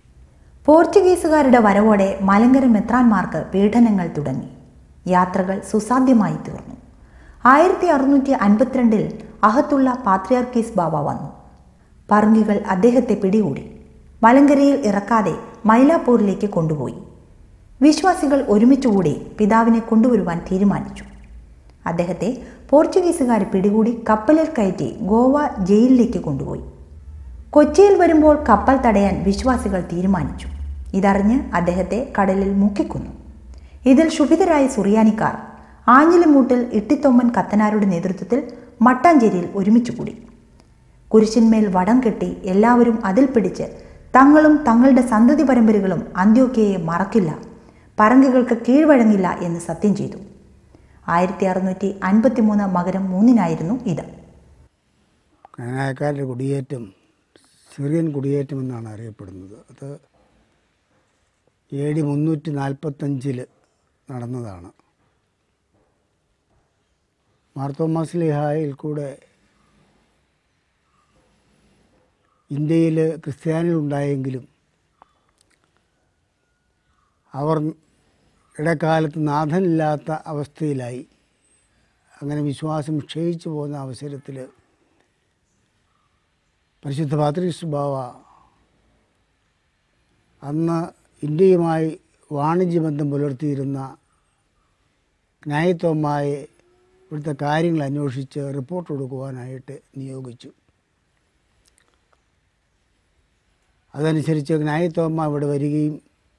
പോർച്ചുഗീസുകാരുടെ വരവോടെ മലങ്കര മെത്രാന്മാർക്ക് പീഡനങ്ങൾ തുടങ്ങി യാത്രകൾ സുസാധ്യമായി തീർന്നു ആയിരത്തി അറുന്നൂറ്റി അൻപത്തിരണ്ടിൽ അഹത്തുള്ള പാത്രിയാർക്കീസ് ബാബ വന്നു പറങ്കികൾ അദ്ദേഹത്തെ പിടികൂടി മലങ്കരയിൽ ഇറക്കാതെ മൈലാപ്പൂരിലേക്ക് കൊണ്ടുപോയി വിശ്വാസികൾ ഒരുമിച്ചുകൂടി പിതാവിനെ കൊണ്ടുവരുവാൻ തീരുമാനിച്ചു അദ്ദേഹത്തെ പോർച്ചുഗീസുകാർ പിടികൂടി കപ്പലിൽ കയറ്റി ഗോവ ജയിലിലേക്ക് കൊണ്ടുപോയി കൊച്ചിയിൽ വരുമ്പോൾ കപ്പൽ തടയാൻ വിശ്വാസികൾ തീരുമാനിച്ചു ഇതറിഞ്ഞ് അദ്ദേഹത്തെ കടലിൽ മുക്കിക്കൊന്നു ഇതിൽ ക്ഷുഭിതരായ സുറിയാനിക്കാർ ആഞ്ഞിലിമൂട്ടിൽ ഇട്ടിത്തൊമ്മൻ കത്തനാരുടെ നേതൃത്വത്തിൽ മട്ടാഞ്ചേരിയിൽ ഒരുമിച്ചുകൂടി കുരിശിന്മേൽ വടം കെട്ടി എല്ലാവരും അതിൽ പിടിച്ച് തങ്ങളും തങ്ങളുടെ സന്തതി പരമ്പരകളും അന്ത്യോക്കയെ മറക്കില്ല പറങ്കുകൾക്ക് കീഴ്വഴങ്ങില്ല എന്ന് സത്യം ചെയ്തു ആയിരത്തി അറുന്നൂറ്റി അൻപത്തി മൂന്ന് മകരം മൂന്നിനായിരുന്നു ഇത് കാനായക്കാരുടെ കുടിയേറ്റം സിറിയൻ കുടിയേറ്റം എന്നാണ് അറിയപ്പെടുന്നത് അത് എ ഡി മുന്നൂറ്റി നാൽപ്പത്തഞ്ചിൽ നടന്നതാണ് മാർത്തോമാസ്ലിഹായിൽ കൂടെ ഇന്ത്യയിൽ ക്രിസ്ത്യാനികളുണ്ടായെങ്കിലും അവർ ഇടക്കാലത്ത് നാഥനില്ലാത്ത അവസ്ഥയിലായി അങ്ങനെ വിശ്വാസം ക്ഷയിച്ചു പോകുന്ന അവസരത്തിൽ പരിശുദ്ധ പാത്രീസ് ബാവ അന്ന് ഇന്ത്യയുമായി വാണിജ്യബന്ധം പുലർത്തിയിരുന്ന ന്യായത്വമായ ഇവിടുത്തെ കാര്യങ്ങൾ അന്വേഷിച്ച് റിപ്പോർട്ട് കൊടുക്കുവാനായിട്ട് നിയോഗിച്ചു അതനുസരിച്ച് ന്യായത്വമ്മ ഇവിടെ വരികയും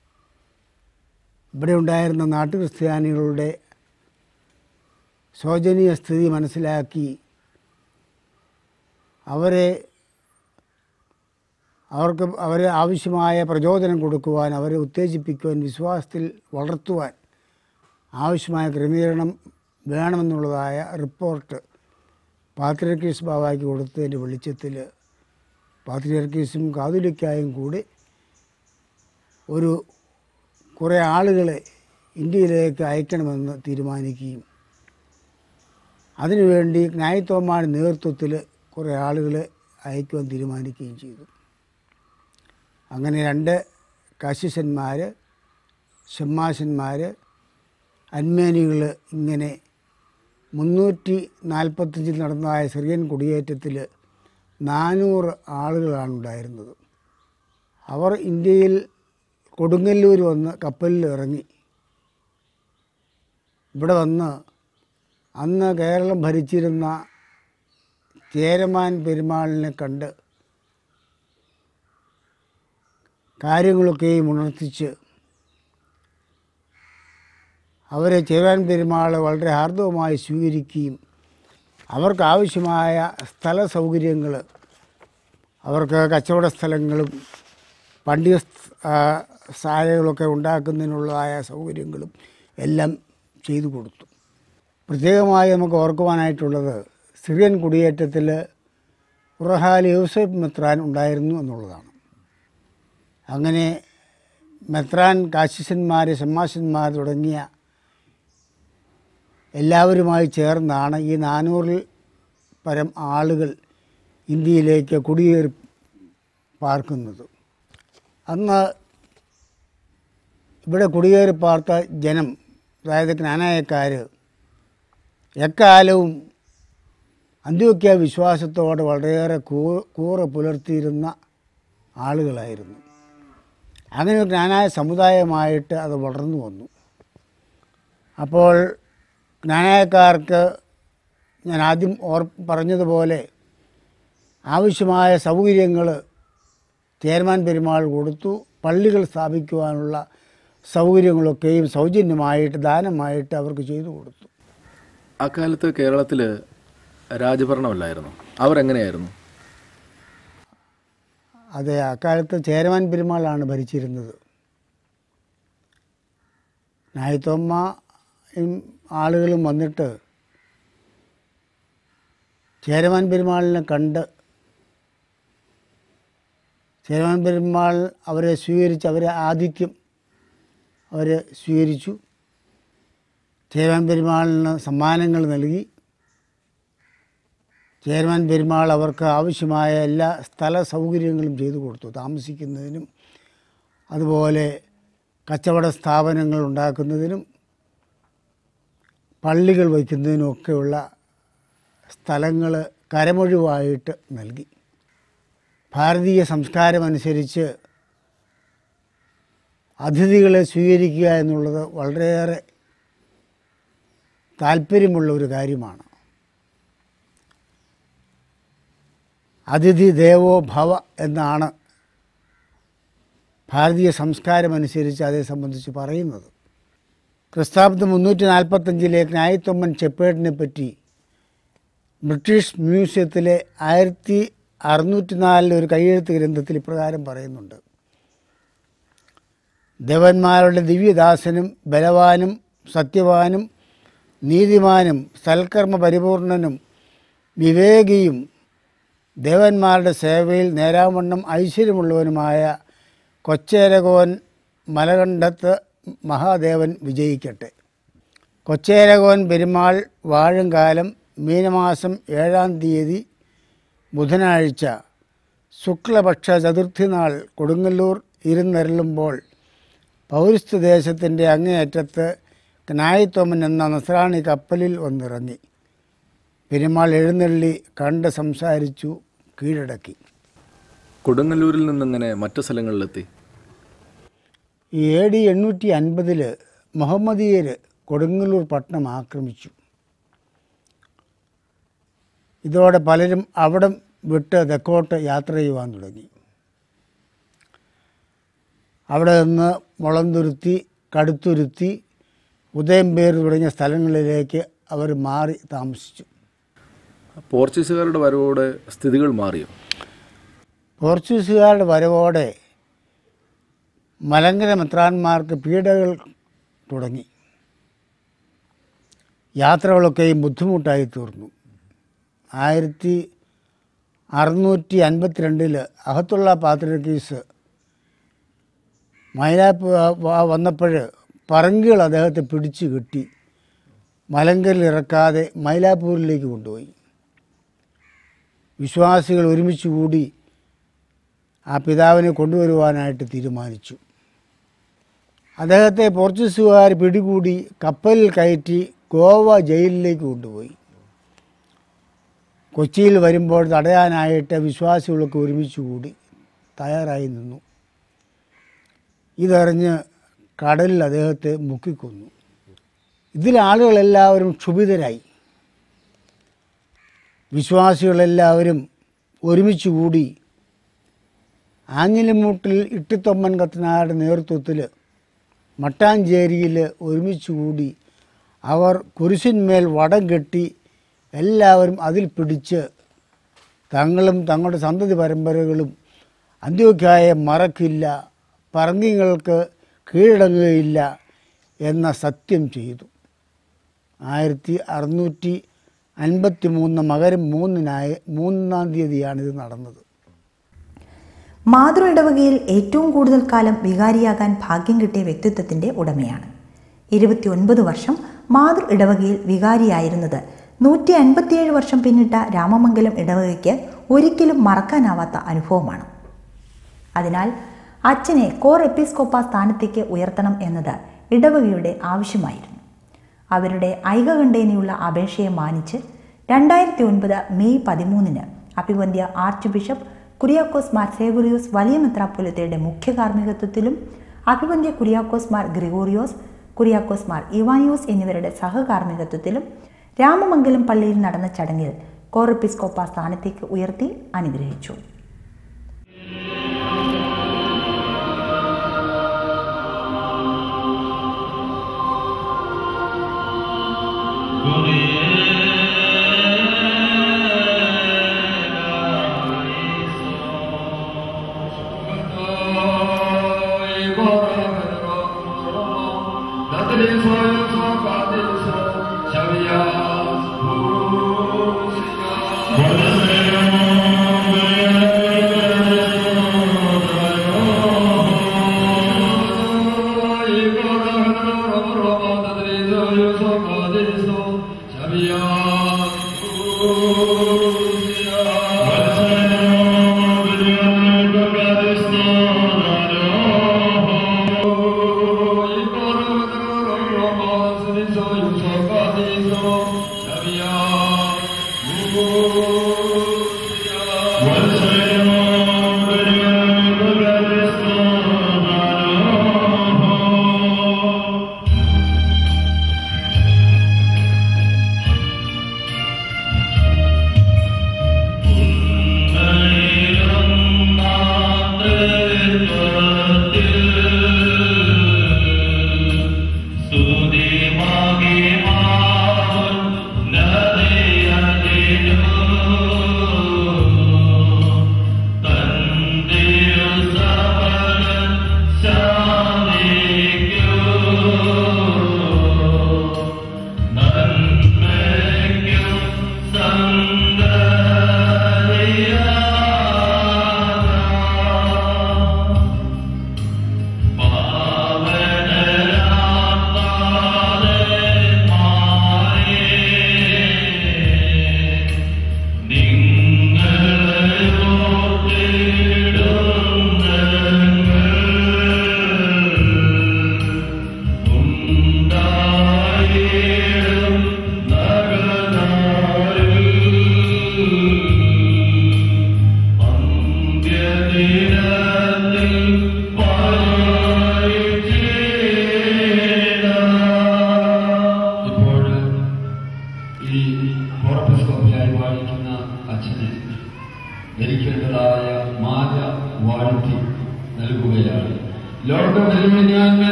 ഇവിടെ ഉണ്ടായിരുന്ന നാട്ടുക്രിസ്ത്യാനികളുടെ ശോചനീയ സ്ഥിതി മനസ്സിലാക്കി അവരെ അവർക്ക് അവരെ ആവശ്യമായ പ്രചോദനം കൊടുക്കുവാൻ അവരെ ഉത്തേജിപ്പിക്കുവാൻ വിശ്വാസത്തിൽ വളർത്തുവാൻ ആവശ്യമായ ക്രമീകരണം വേണമെന്നുള്ളതായ റിപ്പോർട്ട് പാത്രിയർക്കീസ് ബാബായ്ക്ക് കൊടുത്തതിൻ്റെ വെളിച്ചത്തിൽ പാത്രിയർക്കീസും കാതുലിക്കായും കൂടി ഒരു കുറേ ആളുകളെ ഇന്ത്യയിലേക്ക് അയക്കണമെന്ന് തീരുമാനിക്കുകയും അതിനുവേണ്ടി ന്യായത്തോമാരുടെ നേതൃത്വത്തിൽ കുറേ ആളുകളെ അയക്കുവാൻ തീരുമാനിക്കുകയും ചെയ്തു അങ്ങനെ രണ്ട് കശിശന്മാർ ഷമ്മാശന്മാർ അന്മേനികൾ ഇങ്ങനെ മുന്നൂറ്റി നാൽപ്പത്തഞ്ചിൽ നടന്നതായ സിറിയൻ കുടിയേറ്റത്തിൽ നാനൂറ് ആളുകളാണ് ഉണ്ടായിരുന്നത് അവർ ഇന്ത്യയിൽ കൊടുങ്ങല്ലൂർ വന്ന് കപ്പലിൽ ഇറങ്ങി ഇവിടെ വന്ന് അന്ന് കേരളം ഭരിച്ചിരുന്ന ചേരമാൻ പെരുമാളിനെ കണ്ട് കാര്യങ്ങളൊക്കെയും ഉണർത്തിച്ച് അവരെ ചേരാൻ പെരുമാൾ വളരെ ഹാർദവമായി സ്വീകരിക്കുകയും അവർക്ക് ആവശ്യമായ സ്ഥല സൗകര്യങ്ങൾ അവർക്ക് കച്ചവട സ്ഥലങ്ങളും പണ്ഡിക സ്- ആ, ശാലകളൊക്കെ ഉണ്ടാക്കുന്നതിനുള്ളതായ സൗകര്യങ്ങളും എല്ലാം ചെയ്തു കൊടുത്തു പ്രത്യേകമായി നമുക്ക് ഓർക്കുവാനായിട്ടുള്ളത് സിറിയൻ കുടിയേറ്റത്തിൽ ഉറഹാൽ യൂസഫ് മെത്രാൻ ഉണ്ടായിരുന്നു എന്നുള്ളതാണ് അങ്ങനെ മെത്രാൻ കാശിസന്മാർ ഷമ്മാശന്മാർ തുടങ്ങിയ എല്ലാവരുമായി ചേർന്നാണ് ഈ നാനൂറിൽ പരം ആളുകൾ ഇന്ത്യയിലേക്ക് കുടിയേറി പാർക്കുന്നത് അന്ന് ഇവിടെ കുടിയേറി പാർത്ത ജനം അതായത് ജ്ഞാനായക്കാർ എക്കാലവും അന്ത്യോക്യ വിശ്വാസത്തോടെ വളരെയേറെ കൂ കൂറ പുലർത്തിയിരുന്ന ആളുകളായിരുന്നു അങ്ങനെ ഒരു ജ്ഞാനായ സമുദായമായിട്ട് അത് വളർന്നു വന്നു അപ്പോൾ ജ്ഞാനായക്കാർക്ക് ഞാൻ ആദ്യം ഓർ പറഞ്ഞതുപോലെ ആവശ്യമായ സൗകര്യങ്ങൾ ചേർമാൻ പെരുമാൾ കൊടുത്തു പള്ളികൾ സ്ഥാപിക്കുവാനുള്ള സൗകര്യങ്ങളൊക്കെയും സൗജന്യമായിട്ട് ദാനമായിട്ട് അവർക്ക് ചെയ്തു കൊടുത്തു അക്കാലത്ത് കേരളത്തിൽ രാജഭരണമല്ലായിരുന്നു അവരെങ്ങനെയായിരുന്നു അതെ അക്കാലത്ത് ചേരമാൻ പെരുമാളാണ് ഭരിച്ചിരുന്നത് നായത്തോമ്മയും ആളുകളും വന്നിട്ട് ചേരമാൻ പെരുമാളിനെ കണ്ട് ചേരമാൻ പെരുമാൾ അവരെ സ്വീകരിച്ച് അവരെ ആതിഥ്യം അവരെ സ്വീകരിച്ചു ചേരമാൻ പെരുമാളിന് സമ്മാനങ്ങൾ നൽകി ചെയർമാൻ പെരുമാൾ അവർക്ക് ആവശ്യമായ എല്ലാ സ്ഥല സൗകര്യങ്ങളും ചെയ്തു കൊടുത്തു താമസിക്കുന്നതിനും അതുപോലെ കച്ചവട സ്ഥാപനങ്ങൾ ഉണ്ടാക്കുന്നതിനും പള്ളികൾ വയ്ക്കുന്നതിനുമൊക്കെയുള്ള സ്ഥലങ്ങൾ കരമൊഴിവായിട്ട് നൽകി ഭാരതീയ സംസ്കാരമനുസരിച്ച് അതിഥികളെ സ്വീകരിക്കുക എന്നുള്ളത് വളരെയേറെ താല്പര്യമുള്ള ഒരു കാര്യമാണ് അതിഥി ദേവോ ഭവ എന്നാണ് ഭാരതീയ സംസ്കാരമനുസരിച്ച് അതേ സംബന്ധിച്ച് പറയുന്നത് ക്രിസ്താബ്ദം മുന്നൂറ്റി നാൽപ്പത്തഞ്ചിലെ ന്യായത്തൊമ്മൻ ചെപ്പേട്ടിനെ പറ്റി ബ്രിട്ടീഷ് മ്യൂസിയത്തിലെ ആയിരത്തി അറുന്നൂറ്റി നാലിലെ ഒരു കൈയെഴുത്ത് ഗ്രന്ഥത്തിൽ ഇപ്രകാരം പറയുന്നുണ്ട് ദേവന്മാരുടെ ദിവ്യദാസനും ബലവാനും സത്യവാനും നീതിമാനും സൽക്കർമ്മ പരിപൂർണനും വിവേകിയും ദേവന്മാരുടെ സേവയിൽ നേരാവണ്ണം ഐശ്വര്യമുള്ളവനുമായ കൊച്ചേരകോൻ മലകണ്ഠത്ത് മഹാദേവൻ വിജയിക്കട്ടെ കൊച്ചേരകോൻ പെരുമാൾ വാഴും കാലം മീനമാസം ഏഴാം തീയതി ബുധനാഴ്ച ശുക്ലപക്ഷ ചതുർത്ഥി നാൾ കൊടുങ്ങല്ലൂർ ഇരുന്നരളുമ്പോൾ പൗരസ്ത്യ ദേശത്തിൻ്റെ അങ്ങേയറ്റത്ത് ജ്ഞായിത്തോമൻ എന്ന നസ്രാണി കപ്പലിൽ വന്നിറങ്ങി പെരുമാൾ എഴുന്നള്ളി കണ്ട് സംസാരിച്ചു കീഴടക്കി കൊടുങ്ങല്ലൂരിൽ നിന്നിങ്ങനെ മറ്റു സ്ഥലങ്ങളിലെത്തി ഈ എ ഡി എണ്ണൂറ്റി അൻപതിൽ മുഹമ്മദീയർ കൊടുങ്ങല്ലൂർ പട്ടണം ആക്രമിച്ചു ഇതോടെ പലരും അവിടം വിട്ട് തെക്കോട്ട് യാത്ര ചെയ്യുവാൻ തുടങ്ങി അവിടെ നിന്ന് മുളന്തുരുത്തി കടുത്തുരുത്തി ഉദയംപേർ തുടങ്ങിയ സ്ഥലങ്ങളിലേക്ക് അവർ മാറി താമസിച്ചു പോർച്ചുഗീസുകാരുടെ വരവോടെ സ്ഥിതികൾ മാറിയോ പോർച്ചുഗീസുകാരുടെ വരവോടെ മലങ്കര മെത്രാന്മാർക്ക് പീഡകൾ തുടങ്ങി യാത്രകളൊക്കെയും ബുദ്ധിമുട്ടായി തീർന്നു ആയിരത്തി അറുന്നൂറ്റി അൻപത്തിരണ്ടിൽ അഹത്തുള്ള പാത്രികീസ് മൈലാപ്പ് വന്നപ്പോൾ പറങ്കികൾ അദ്ദേഹത്തെ പിടിച്ചു കെട്ടി മലങ്കരിൽ ഇറക്കാതെ മൈലാപ്പൂരിലേക്ക് കൊണ്ടുപോയി വിശ്വാസികൾ ഒരുമിച്ച് കൂടി ആ പിതാവിനെ കൊണ്ടുവരുവാനായിട്ട് തീരുമാനിച്ചു അദ്ദേഹത്തെ പോർച്ചുഗീസുകാർ പിടികൂടി കപ്പലിൽ കയറ്റി ഗോവ ജയിലിലേക്ക് കൊണ്ടുപോയി കൊച്ചിയിൽ വരുമ്പോൾ തടയാനായിട്ട് വിശ്വാസികളൊക്കെ ഒരുമിച്ച് കൂടി തയ്യാറായി നിന്നു ഇതറിഞ്ഞ് കടലിൽ അദ്ദേഹത്തെ മുക്കിക്കൊന്നു ഇതിൽ ആളുകളെല്ലാവരും ക്ഷുഭിതരായി വിശ്വാസികളെല്ലാവരും ഒരുമിച്ച് കൂടി ആഞ്ഞിലിമൂട്ടിൽ ഇട്ടിത്തൊമ്മൻ കത്തനാരുടെ നേതൃത്വത്തിൽ മട്ടാഞ്ചേരിയിൽ ഒരുമിച്ച് കൂടി അവർ കുരിശിന്മേൽ വടം കെട്ടി എല്ലാവരും അതിൽ പിടിച്ച് തങ്ങളും തങ്ങളുടെ സന്തതി പരമ്പരകളും അന്ത്യോക്കായെ മറക്കില്ല പറങ്കിങ്ങൾക്ക് കീഴടങ്ങുകയില്ല എന്ന സത്യം ചെയ്തു ആയിരത്തി അറുന്നൂറ്റി അൻപത്തി മൂന്ന് മകരം മൂന്നിനായ മൂന്നാം തീയതിയാണ് ഇത് നടന്നത് മാതൃ ഇടവകയിൽ ഏറ്റവും കൂടുതൽ കാലം വികാരിയാകാൻ ഭാഗ്യം കിട്ടിയ വ്യക്തിത്വത്തിന്റെ ഉടമയാണ് ഇരുപത്തിയൊൻപത് വർഷം മാതൃ ഇടവകയിൽ വികാരിയായിരുന്നത് നൂറ്റി അൻപത്തിയേഴ് വർഷം പിന്നിട്ട രാമമംഗലം ഇടവകയ്ക്ക് ഒരിക്കലും മറക്കാനാവാത്ത അനുഭവമാണ് അതിനാൽ അച്ഛനെ കോർ എപ്പിസ്കോപ്പ സ്ഥാനത്തേക്ക് ഉയർത്തണം എന്നത് ഇടവകയുടെ ആവശ്യമായിരുന്നു അവരുടെ ഐകകണ്ഠേനയുള്ള അപേക്ഷയെ മാനിച്ച് രണ്ടായിരത്തി ഒൻപത് മെയ് പതിമൂന്നിന് അഭിവന്ധ്യ ആർച്ച് ബിഷപ്പ് കുര്യാക്കോസ് മാർ സേഗുറിയോസ് വലിയ മെത്രാപ്പൊലിത്തയുടെ മുഖ്യ കാർമ്മികത്വത്തിലും അഭിവന്ധ്യ കുര്യാക്കോസ് മാർ ഗ്രിഗോറിയോസ് കുര്യാക്കോസ് മാർ ഇവാനിയോസ് എന്നിവരുടെ സഹകാർമ്മികത്വത്തിലും രാമമംഗലം പള്ളിയിൽ നടന്ന ചടങ്ങിൽ കോർ എപ്പിസ്കോപ്പ സ്ഥാനത്തേക്ക് ഉയർത്തി അനുഗ്രഹിച്ചു സുതി മാകെ മാ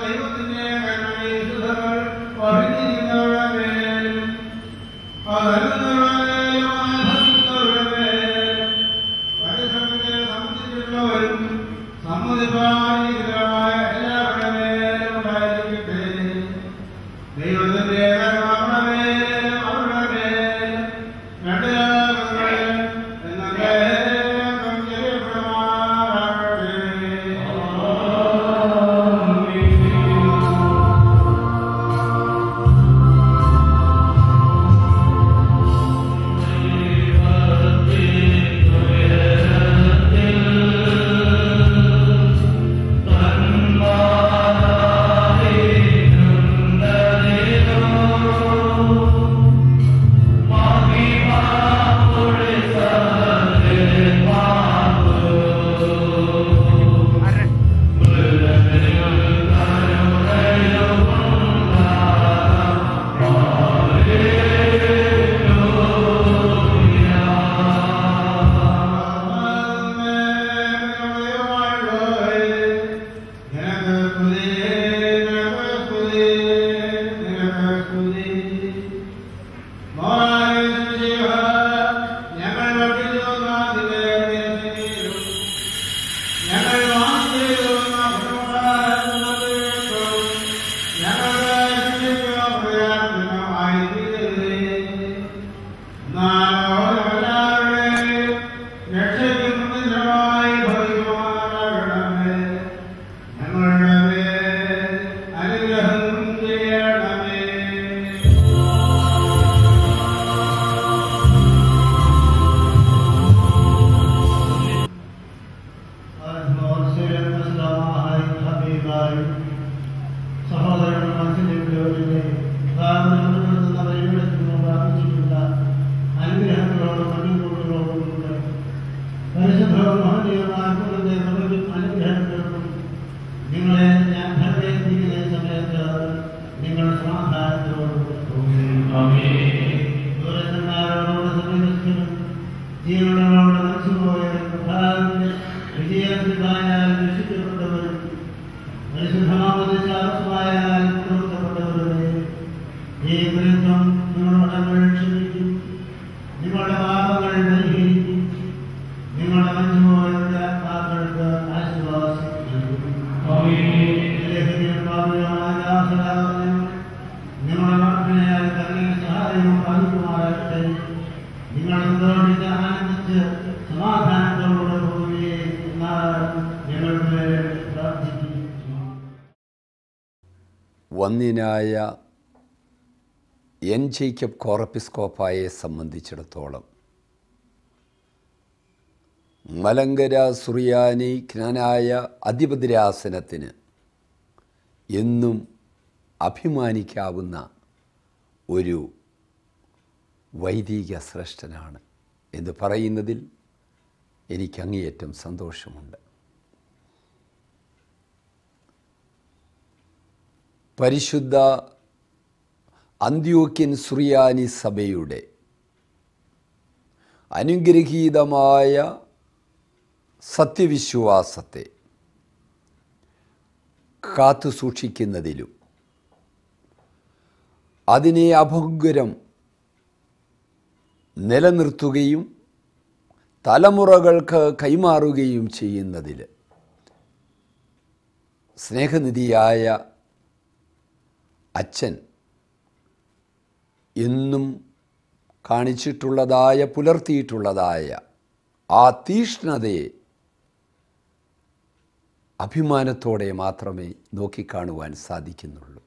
ദൈവത്തിന്റെ അവരുടെ മേലും അവരുടെ മേലും രണ്ടിലാകുന്നത് എന്നേക്കും ജയപ്പെടുമാറാകട്ടെ. സഹോദരൻ മനസ്സിലെ അനുഗ്രഹങ്ങളോടും അനുകൂലങ്ങളോടും കൂടെ പരിശുദ്ധവും മഹനീയമായ അത്ഭുതത്തെ നമുക്ക് അനുഗ്രഹങ്ങൾക്കും നിങ്ങളെ ഞാൻ ഭരവേൽപ്പിക്കുന്ന ഈ സമയത്ത് നിങ്ങൾ സമാധാനത്തോടുകൂടെ ദൂരന്മാരോട് സമീപിച്ചതും ജീവനോട് മനസ്സുപോയവരും കഥാവിന്റെ വിജയത്തിനായാൽ രക്ഷിക്കപ്പെട്ടവരും പരിശുദ്ധമാവതിശാസ്ത്രമായാൽ പ്രവർത്തപ്പെട്ടവരുടെ ഈ വൃത്തം നിങ്ങളുടെ ക്ഷമിക്കും നിങ്ങളുടെ പാപങ്ങൾ പരിഹരിക്കും നിങ്ങളുടെ മനുഷ്യരുടെ ആത്മാക്കൾക്ക് ആശ്വാസം നൽകും ലഹരിയും പാപികളുമായ ദാസരാകുന്ന നിങ്ങളുടെ പ്രാർത്ഥനയാൽ തന്നെ സഹായവും സാധിക്കുമാറാകട്ടെ നിങ്ങൾ സന്തോഷിച്ച് ആനന്ദിച്ച് സമാധാനത്തോടുകൂടെ പോവുകയും എന്നാൽ ഞങ്ങൾക്ക് വേണ്ടി പ്രാർത്ഥിക്കും വന്യനായ എൻ ജേക്കബ് കോറപ്പിസ്കോപ്പായെ സംബന്ധിച്ചിടത്തോളം മലങ്കര സുറിയാനി ജ്ഞാനായ അധിപതിരാസനത്തിന് എന്നും അഭിമാനിക്കാവുന്ന ഒരു വൈദിക ശ്രേഷ്ഠനാണ് എന്ന് പറയുന്നതിൽ എനിക്ക് അങ്ങേയറ്റം സന്തോഷമുണ്ട് പരിശുദ്ധ അന്ത്യോക്യൻ സുറിയാനി സഭയുടെ അനുഗ്രഹീതമായ സത്യവിശ്വാസത്തെ കാത്തു സൂക്ഷിക്കുന്നതിലും അതിനെ അഭംഗരം നിലനിർത്തുകയും തലമുറകൾക്ക് കൈമാറുകയും ചെയ്യുന്നതിൽ സ്നേഹനിധിയായ അച്ഛൻ എന്നും കാണിച്ചിട്ടുള്ളതായ പുലർത്തിയിട്ടുള്ളതായ ആ തീഷ്ണതയെ അഭിമാനത്തോടെ മാത്രമേ നോക്കിക്കാണുവാൻ സാധിക്കുന്നുള്ളൂ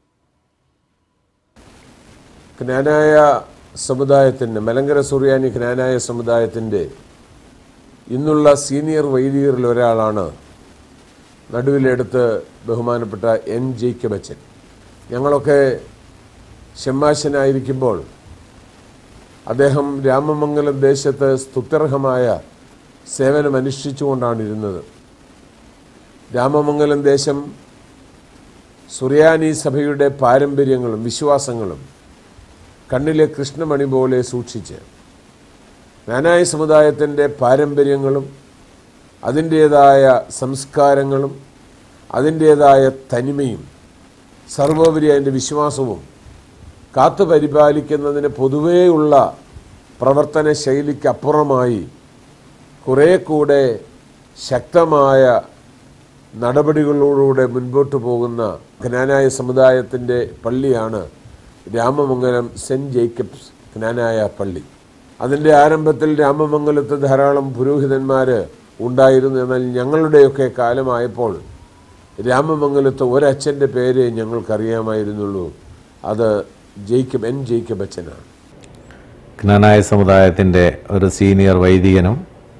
ജ്ഞാനായ സമുദായത്തിൻ്റെ മലങ്കര സുറിയാനി ജ്ഞാനായ സമുദായത്തിൻ്റെ ഇന്നുള്ള സീനിയർ വൈദികരിൽ ഒരാളാണ് നടുവിലെടുത്ത് ബഹുമാനപ്പെട്ട എൻ ജേക്കബ് അച്ഛൻ ഞങ്ങളൊക്കെ ഷമ്മാശനായിരിക്കുമ്പോൾ അദ്ദേഹം രാമമംഗലം ദേശത്ത് സ്തുത്യർഹമായ സേവനം അനുഷ്ഠിച്ചുകൊണ്ടാണ് ഇരുന്നത് രാമമംഗലം ദേശം സുറിയാനി സഭയുടെ പാരമ്പര്യങ്ങളും വിശ്വാസങ്ങളും കണ്ണിലെ കൃഷ്ണമണി പോലെ സൂക്ഷിച്ച് നാനായ സമുദായത്തിൻ്റെ പാരമ്പര്യങ്ങളും അതിൻ്റേതായ സംസ്കാരങ്ങളും അതിൻ്റേതായ തനിമയും സർവോപരി അതിൻ്റെ വിശ്വാസവും കാത്തു പരിപാലിക്കുന്നതിന് പൊതുവേയുള്ള പ്രവർത്തന ശൈലിക്കപ്പുറമായി കുറേ കൂടെ ശക്തമായ നടപടികളിലൂടെ മുൻപോട്ട് പോകുന്ന ജ്ഞാനായ സമുദായത്തിൻ്റെ പള്ളിയാണ് രാമമംഗലം സെൻറ്റ് ജേക്കബ്സ് ജ്ഞാനായ പള്ളി അതിൻ്റെ ആരംഭത്തിൽ രാമമംഗലത്ത് ധാരാളം പുരോഹിതന്മാർ ഉണ്ടായിരുന്നു എന്നാൽ ഞങ്ങളുടെയൊക്കെ കാലമായപ്പോൾ രാമമംഗലത്ത് ഒരച്ഛൻ്റെ പേര് ഞങ്ങൾക്കറിയാമായിരുന്നുള്ളൂ അത് ജേക്കബ് എൻ ജേക്കബ് അച്ഛനാണ് ജ്ഞാനായ സമുദായത്തിൻ്റെ ഒരു സീനിയർ വൈദികനും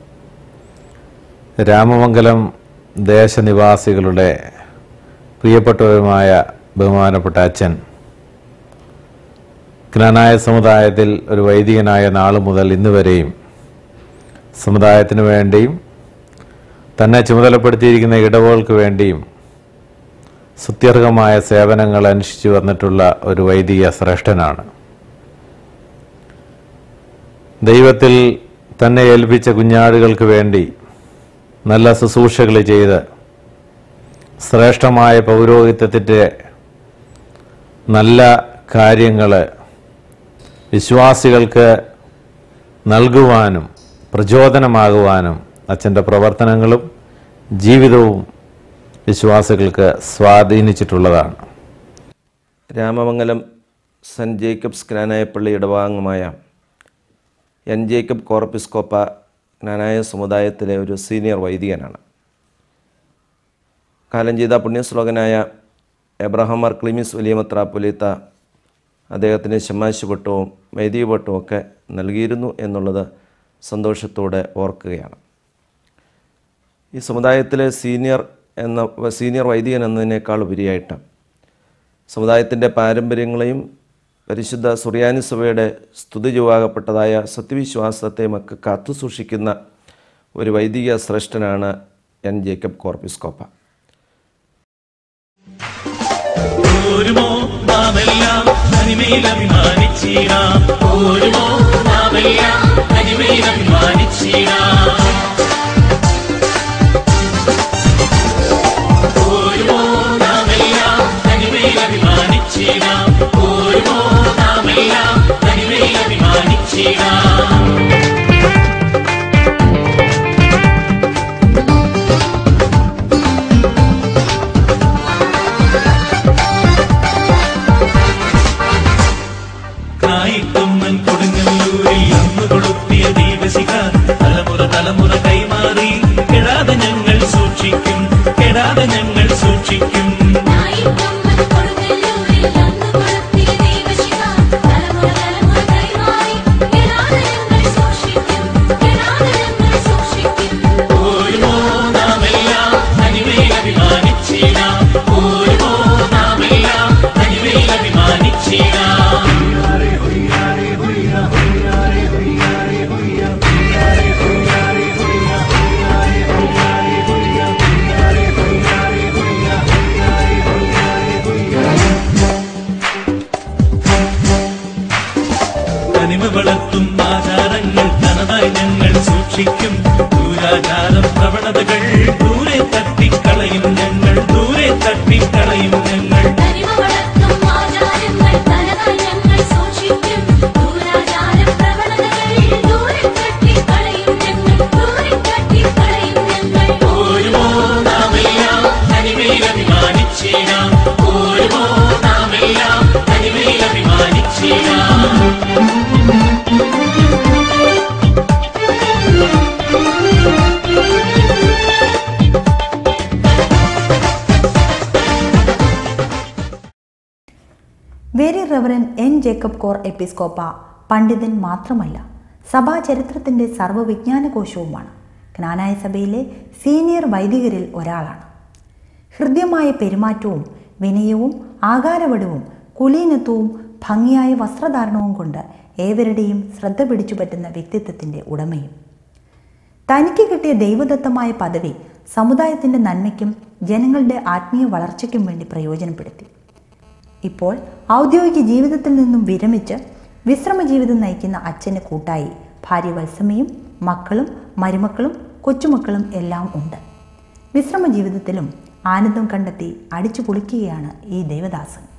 രാമമംഗലം ദേശനിവാസികളുടെ പ്രിയപ്പെട്ടവരുമായ ബഹുമാനപ്പെട്ട അച്ഛൻ ജ്ഞാനായ സമുദായത്തിൽ ഒരു വൈദികനായ നാൾ മുതൽ ഇന്ന് വരെയും സമുദായത്തിന് വേണ്ടിയും തന്നെ ചുമതലപ്പെടുത്തിയിരിക്കുന്ന ഇടവുകൾക്ക് വേണ്ടിയും സുത്യർഹമായ സേവനങ്ങൾ അനുഷ്ഠിച്ചു വന്നിട്ടുള്ള ഒരു വൈദിക ശ്രേഷ്ഠനാണ് ദൈവത്തിൽ തന്നെ ഏൽപ്പിച്ച കുഞ്ഞാടുകൾക്ക് വേണ്ടി നല്ല ശുശ്രൂഷകൾ ചെയ്ത് ശ്രേഷ്ഠമായ പൗരോഹിത്യത്തിൻ്റെ നല്ല കാര്യങ്ങൾ വിശ്വാസികൾക്ക് നൽകുവാനും പ്രചോദനമാകുവാനും അച്ഛൻ്റെ പ്രവർത്തനങ്ങളും ജീവിതവും വിശ്വാസികൾക്ക് സ്വാധീനിച്ചിട്ടുള്ളതാണ് രാമമംഗലം സെൻറ്റ് ജേക്കബ്സ് ജ്ഞാനായപ്പള്ളി ഇടവാംഗമായ എൻ ജേക്കബ് കോർപ്പിസ്കോപ്പ ജ്ഞാനായ സമുദായത്തിലെ ഒരു സീനിയർ വൈദികനാണ് കാലം ചെയ്ത പുണ്യശ്ലോകനായ എബ്രഹാം മാർ ക്ലിമിസ് വലിയ മെത്രാപ്പൊലീത്ത അദ്ദേഹത്തിന് ശമാശുപട്ടവും വൈദികപട്ടവും ഒക്കെ നൽകിയിരുന്നു എന്നുള്ളത് സന്തോഷത്തോടെ ഓർക്കുകയാണ് ഈ സമുദായത്തിലെ സീനിയർ എന്ന സീനിയർ വൈദികൻ എന്നതിനേക്കാൾ ഉപരിയായിട്ട് സമുദായത്തിൻ്റെ പാരമ്പര്യങ്ങളെയും പരിശുദ്ധ സുറിയാനി സഭയുടെ സ്തുതിജുവാകപ്പെട്ടതായ സത്യവിശ്വാസത്തെയും ഒക്കെ കാത്തുസൂക്ഷിക്കുന്ന ഒരു വൈദിക ശ്രേഷ്ഠനാണ് എൻ ജേക്കബ് കോർപ്പിസ്കോപ്പ ഓരുമോ നാമെല്ലാം തനിമയിൽ അഭിമാനിച്ചിടാം ഓരുമോ നാമെല്ലാം തനിമയിൽ അഭിമാനിച്ചിടാം ഓരുമോ നാമെല്ലാം തനിമയിൽ അഭിമാനിച്ചിടാം ഓരുമോ നാമെല്ലാം തനിമയിൽ അഭിമാനിച്ചിടാം കായിക്കൊമ്മൻ കൊടുങ്ങല്ലൂരിൽ അന്ന് കൊളുത്തിയ ദീപശിഖ തലമുറ തലമുറ കൈമാറി കെടാതെ ഞങ്ങൾ സൂക്ഷിക്കും കെടാതെ ഞങ്ങൾ സൂക്ഷിക്കും നായിക്കൊമ്പൻ കൊടുങ്ങല്ലൂരിൽ അന്ന് കൊളുത്തിയ ദീപശിഖ തലമുറ തലമുറ കൈമാറി കെടാതെ ഞങ്ങൾ സൂക്ഷിക്കും കെടാതെ ഞങ്ങൾ സൂക്ഷിക്കും ഓരുമോ നാമെല്ലാം തനിമയിൽ അഭിമാനിച്ചിടാം ഓരുമോ നാമെല്ലാം തനിമയിൽ അഭിമാനിച്ചിടാം തനിമ വളർത്തും ആചാരങ്ങൾ തനതായി ഞങ്ങൾ സൂക്ഷിക്കും ദൂരാചാരം പ്രവണതകൾ ദൂരെ തട്ടിക്കളയും ഞങ്ങൾ ദൂരെ തട്ടിക്കളയും ഞങ്ങൾ തനിമ വളർത്തും ആചാരങ്ങൾ തനതായി ഞങ്ങൾ സൂക്ഷിക്കും ദൂരാചാര പ്രവണതകൾ ദൂരെ തട്ടിക്കളയും ഞങ്ങൾ ദൂരെ തട്ടിക്കളയും ഞങ്ങൾ ഓരുമോ നാമെല്ലാം തനിമയിൽ അഭിമാനിച്ചിടാം ഓരുമോ നാമെല്ലാം തനിമയിൽ അഭിമാനിച്ചിടാം very reverend N Jacob corepiscopa പണ്ഡിതൻ മാത്രമല്ല സഭാചരിത്രത്തിൻ്റെ സർവ്വവിജ്ഞാനകോശവുമാണ് ജ്ഞാനായ സഭയിലെ സീനിയർ വൈദികരിൽ ഒരാളാണ് ഹൃദ്യമായ പെരുമാറ്റവും വിനയവും ആകാരവടവും കുലീനത്വവും ഭംഗിയായ വസ്ത്രധാരണവും കൊണ്ട് ഏവരുടെയും ശ്രദ്ധ പിടിച്ചു പറ്റുന്ന വ്യക്തിത്വത്തിൻ്റെ ഉടമയും തനിക്ക് കിട്ടിയ ദൈവദത്തമായ പദവി സമുദായത്തിൻ്റെ നന്മയ്ക്കും ജനങ്ങളുടെ ആത്മീയ വളർച്ചയ്ക്കും വേണ്ടി പ്രയോജനപ്പെടുത്തി ഇപ്പോൾ ഔദ്യോഗിക ജീവിതത്തിൽ നിന്നും വിരമിച്ച് വിശ്രമ ജീവിതം നയിക്കുന്ന അച്ഛന് കൂട്ടായി ഭാര്യ വത്സമയും മക്കളും മരുമക്കളും കൊച്ചുമക്കളും എല്ലാം ഉണ്ട് വിശ്രമ ജീവിതത്തിലും ആനന്ദം കണ്ടെത്തി അടിച്ചു പൊളിക്കുകയാണ് ഈ ദേവദാസൻ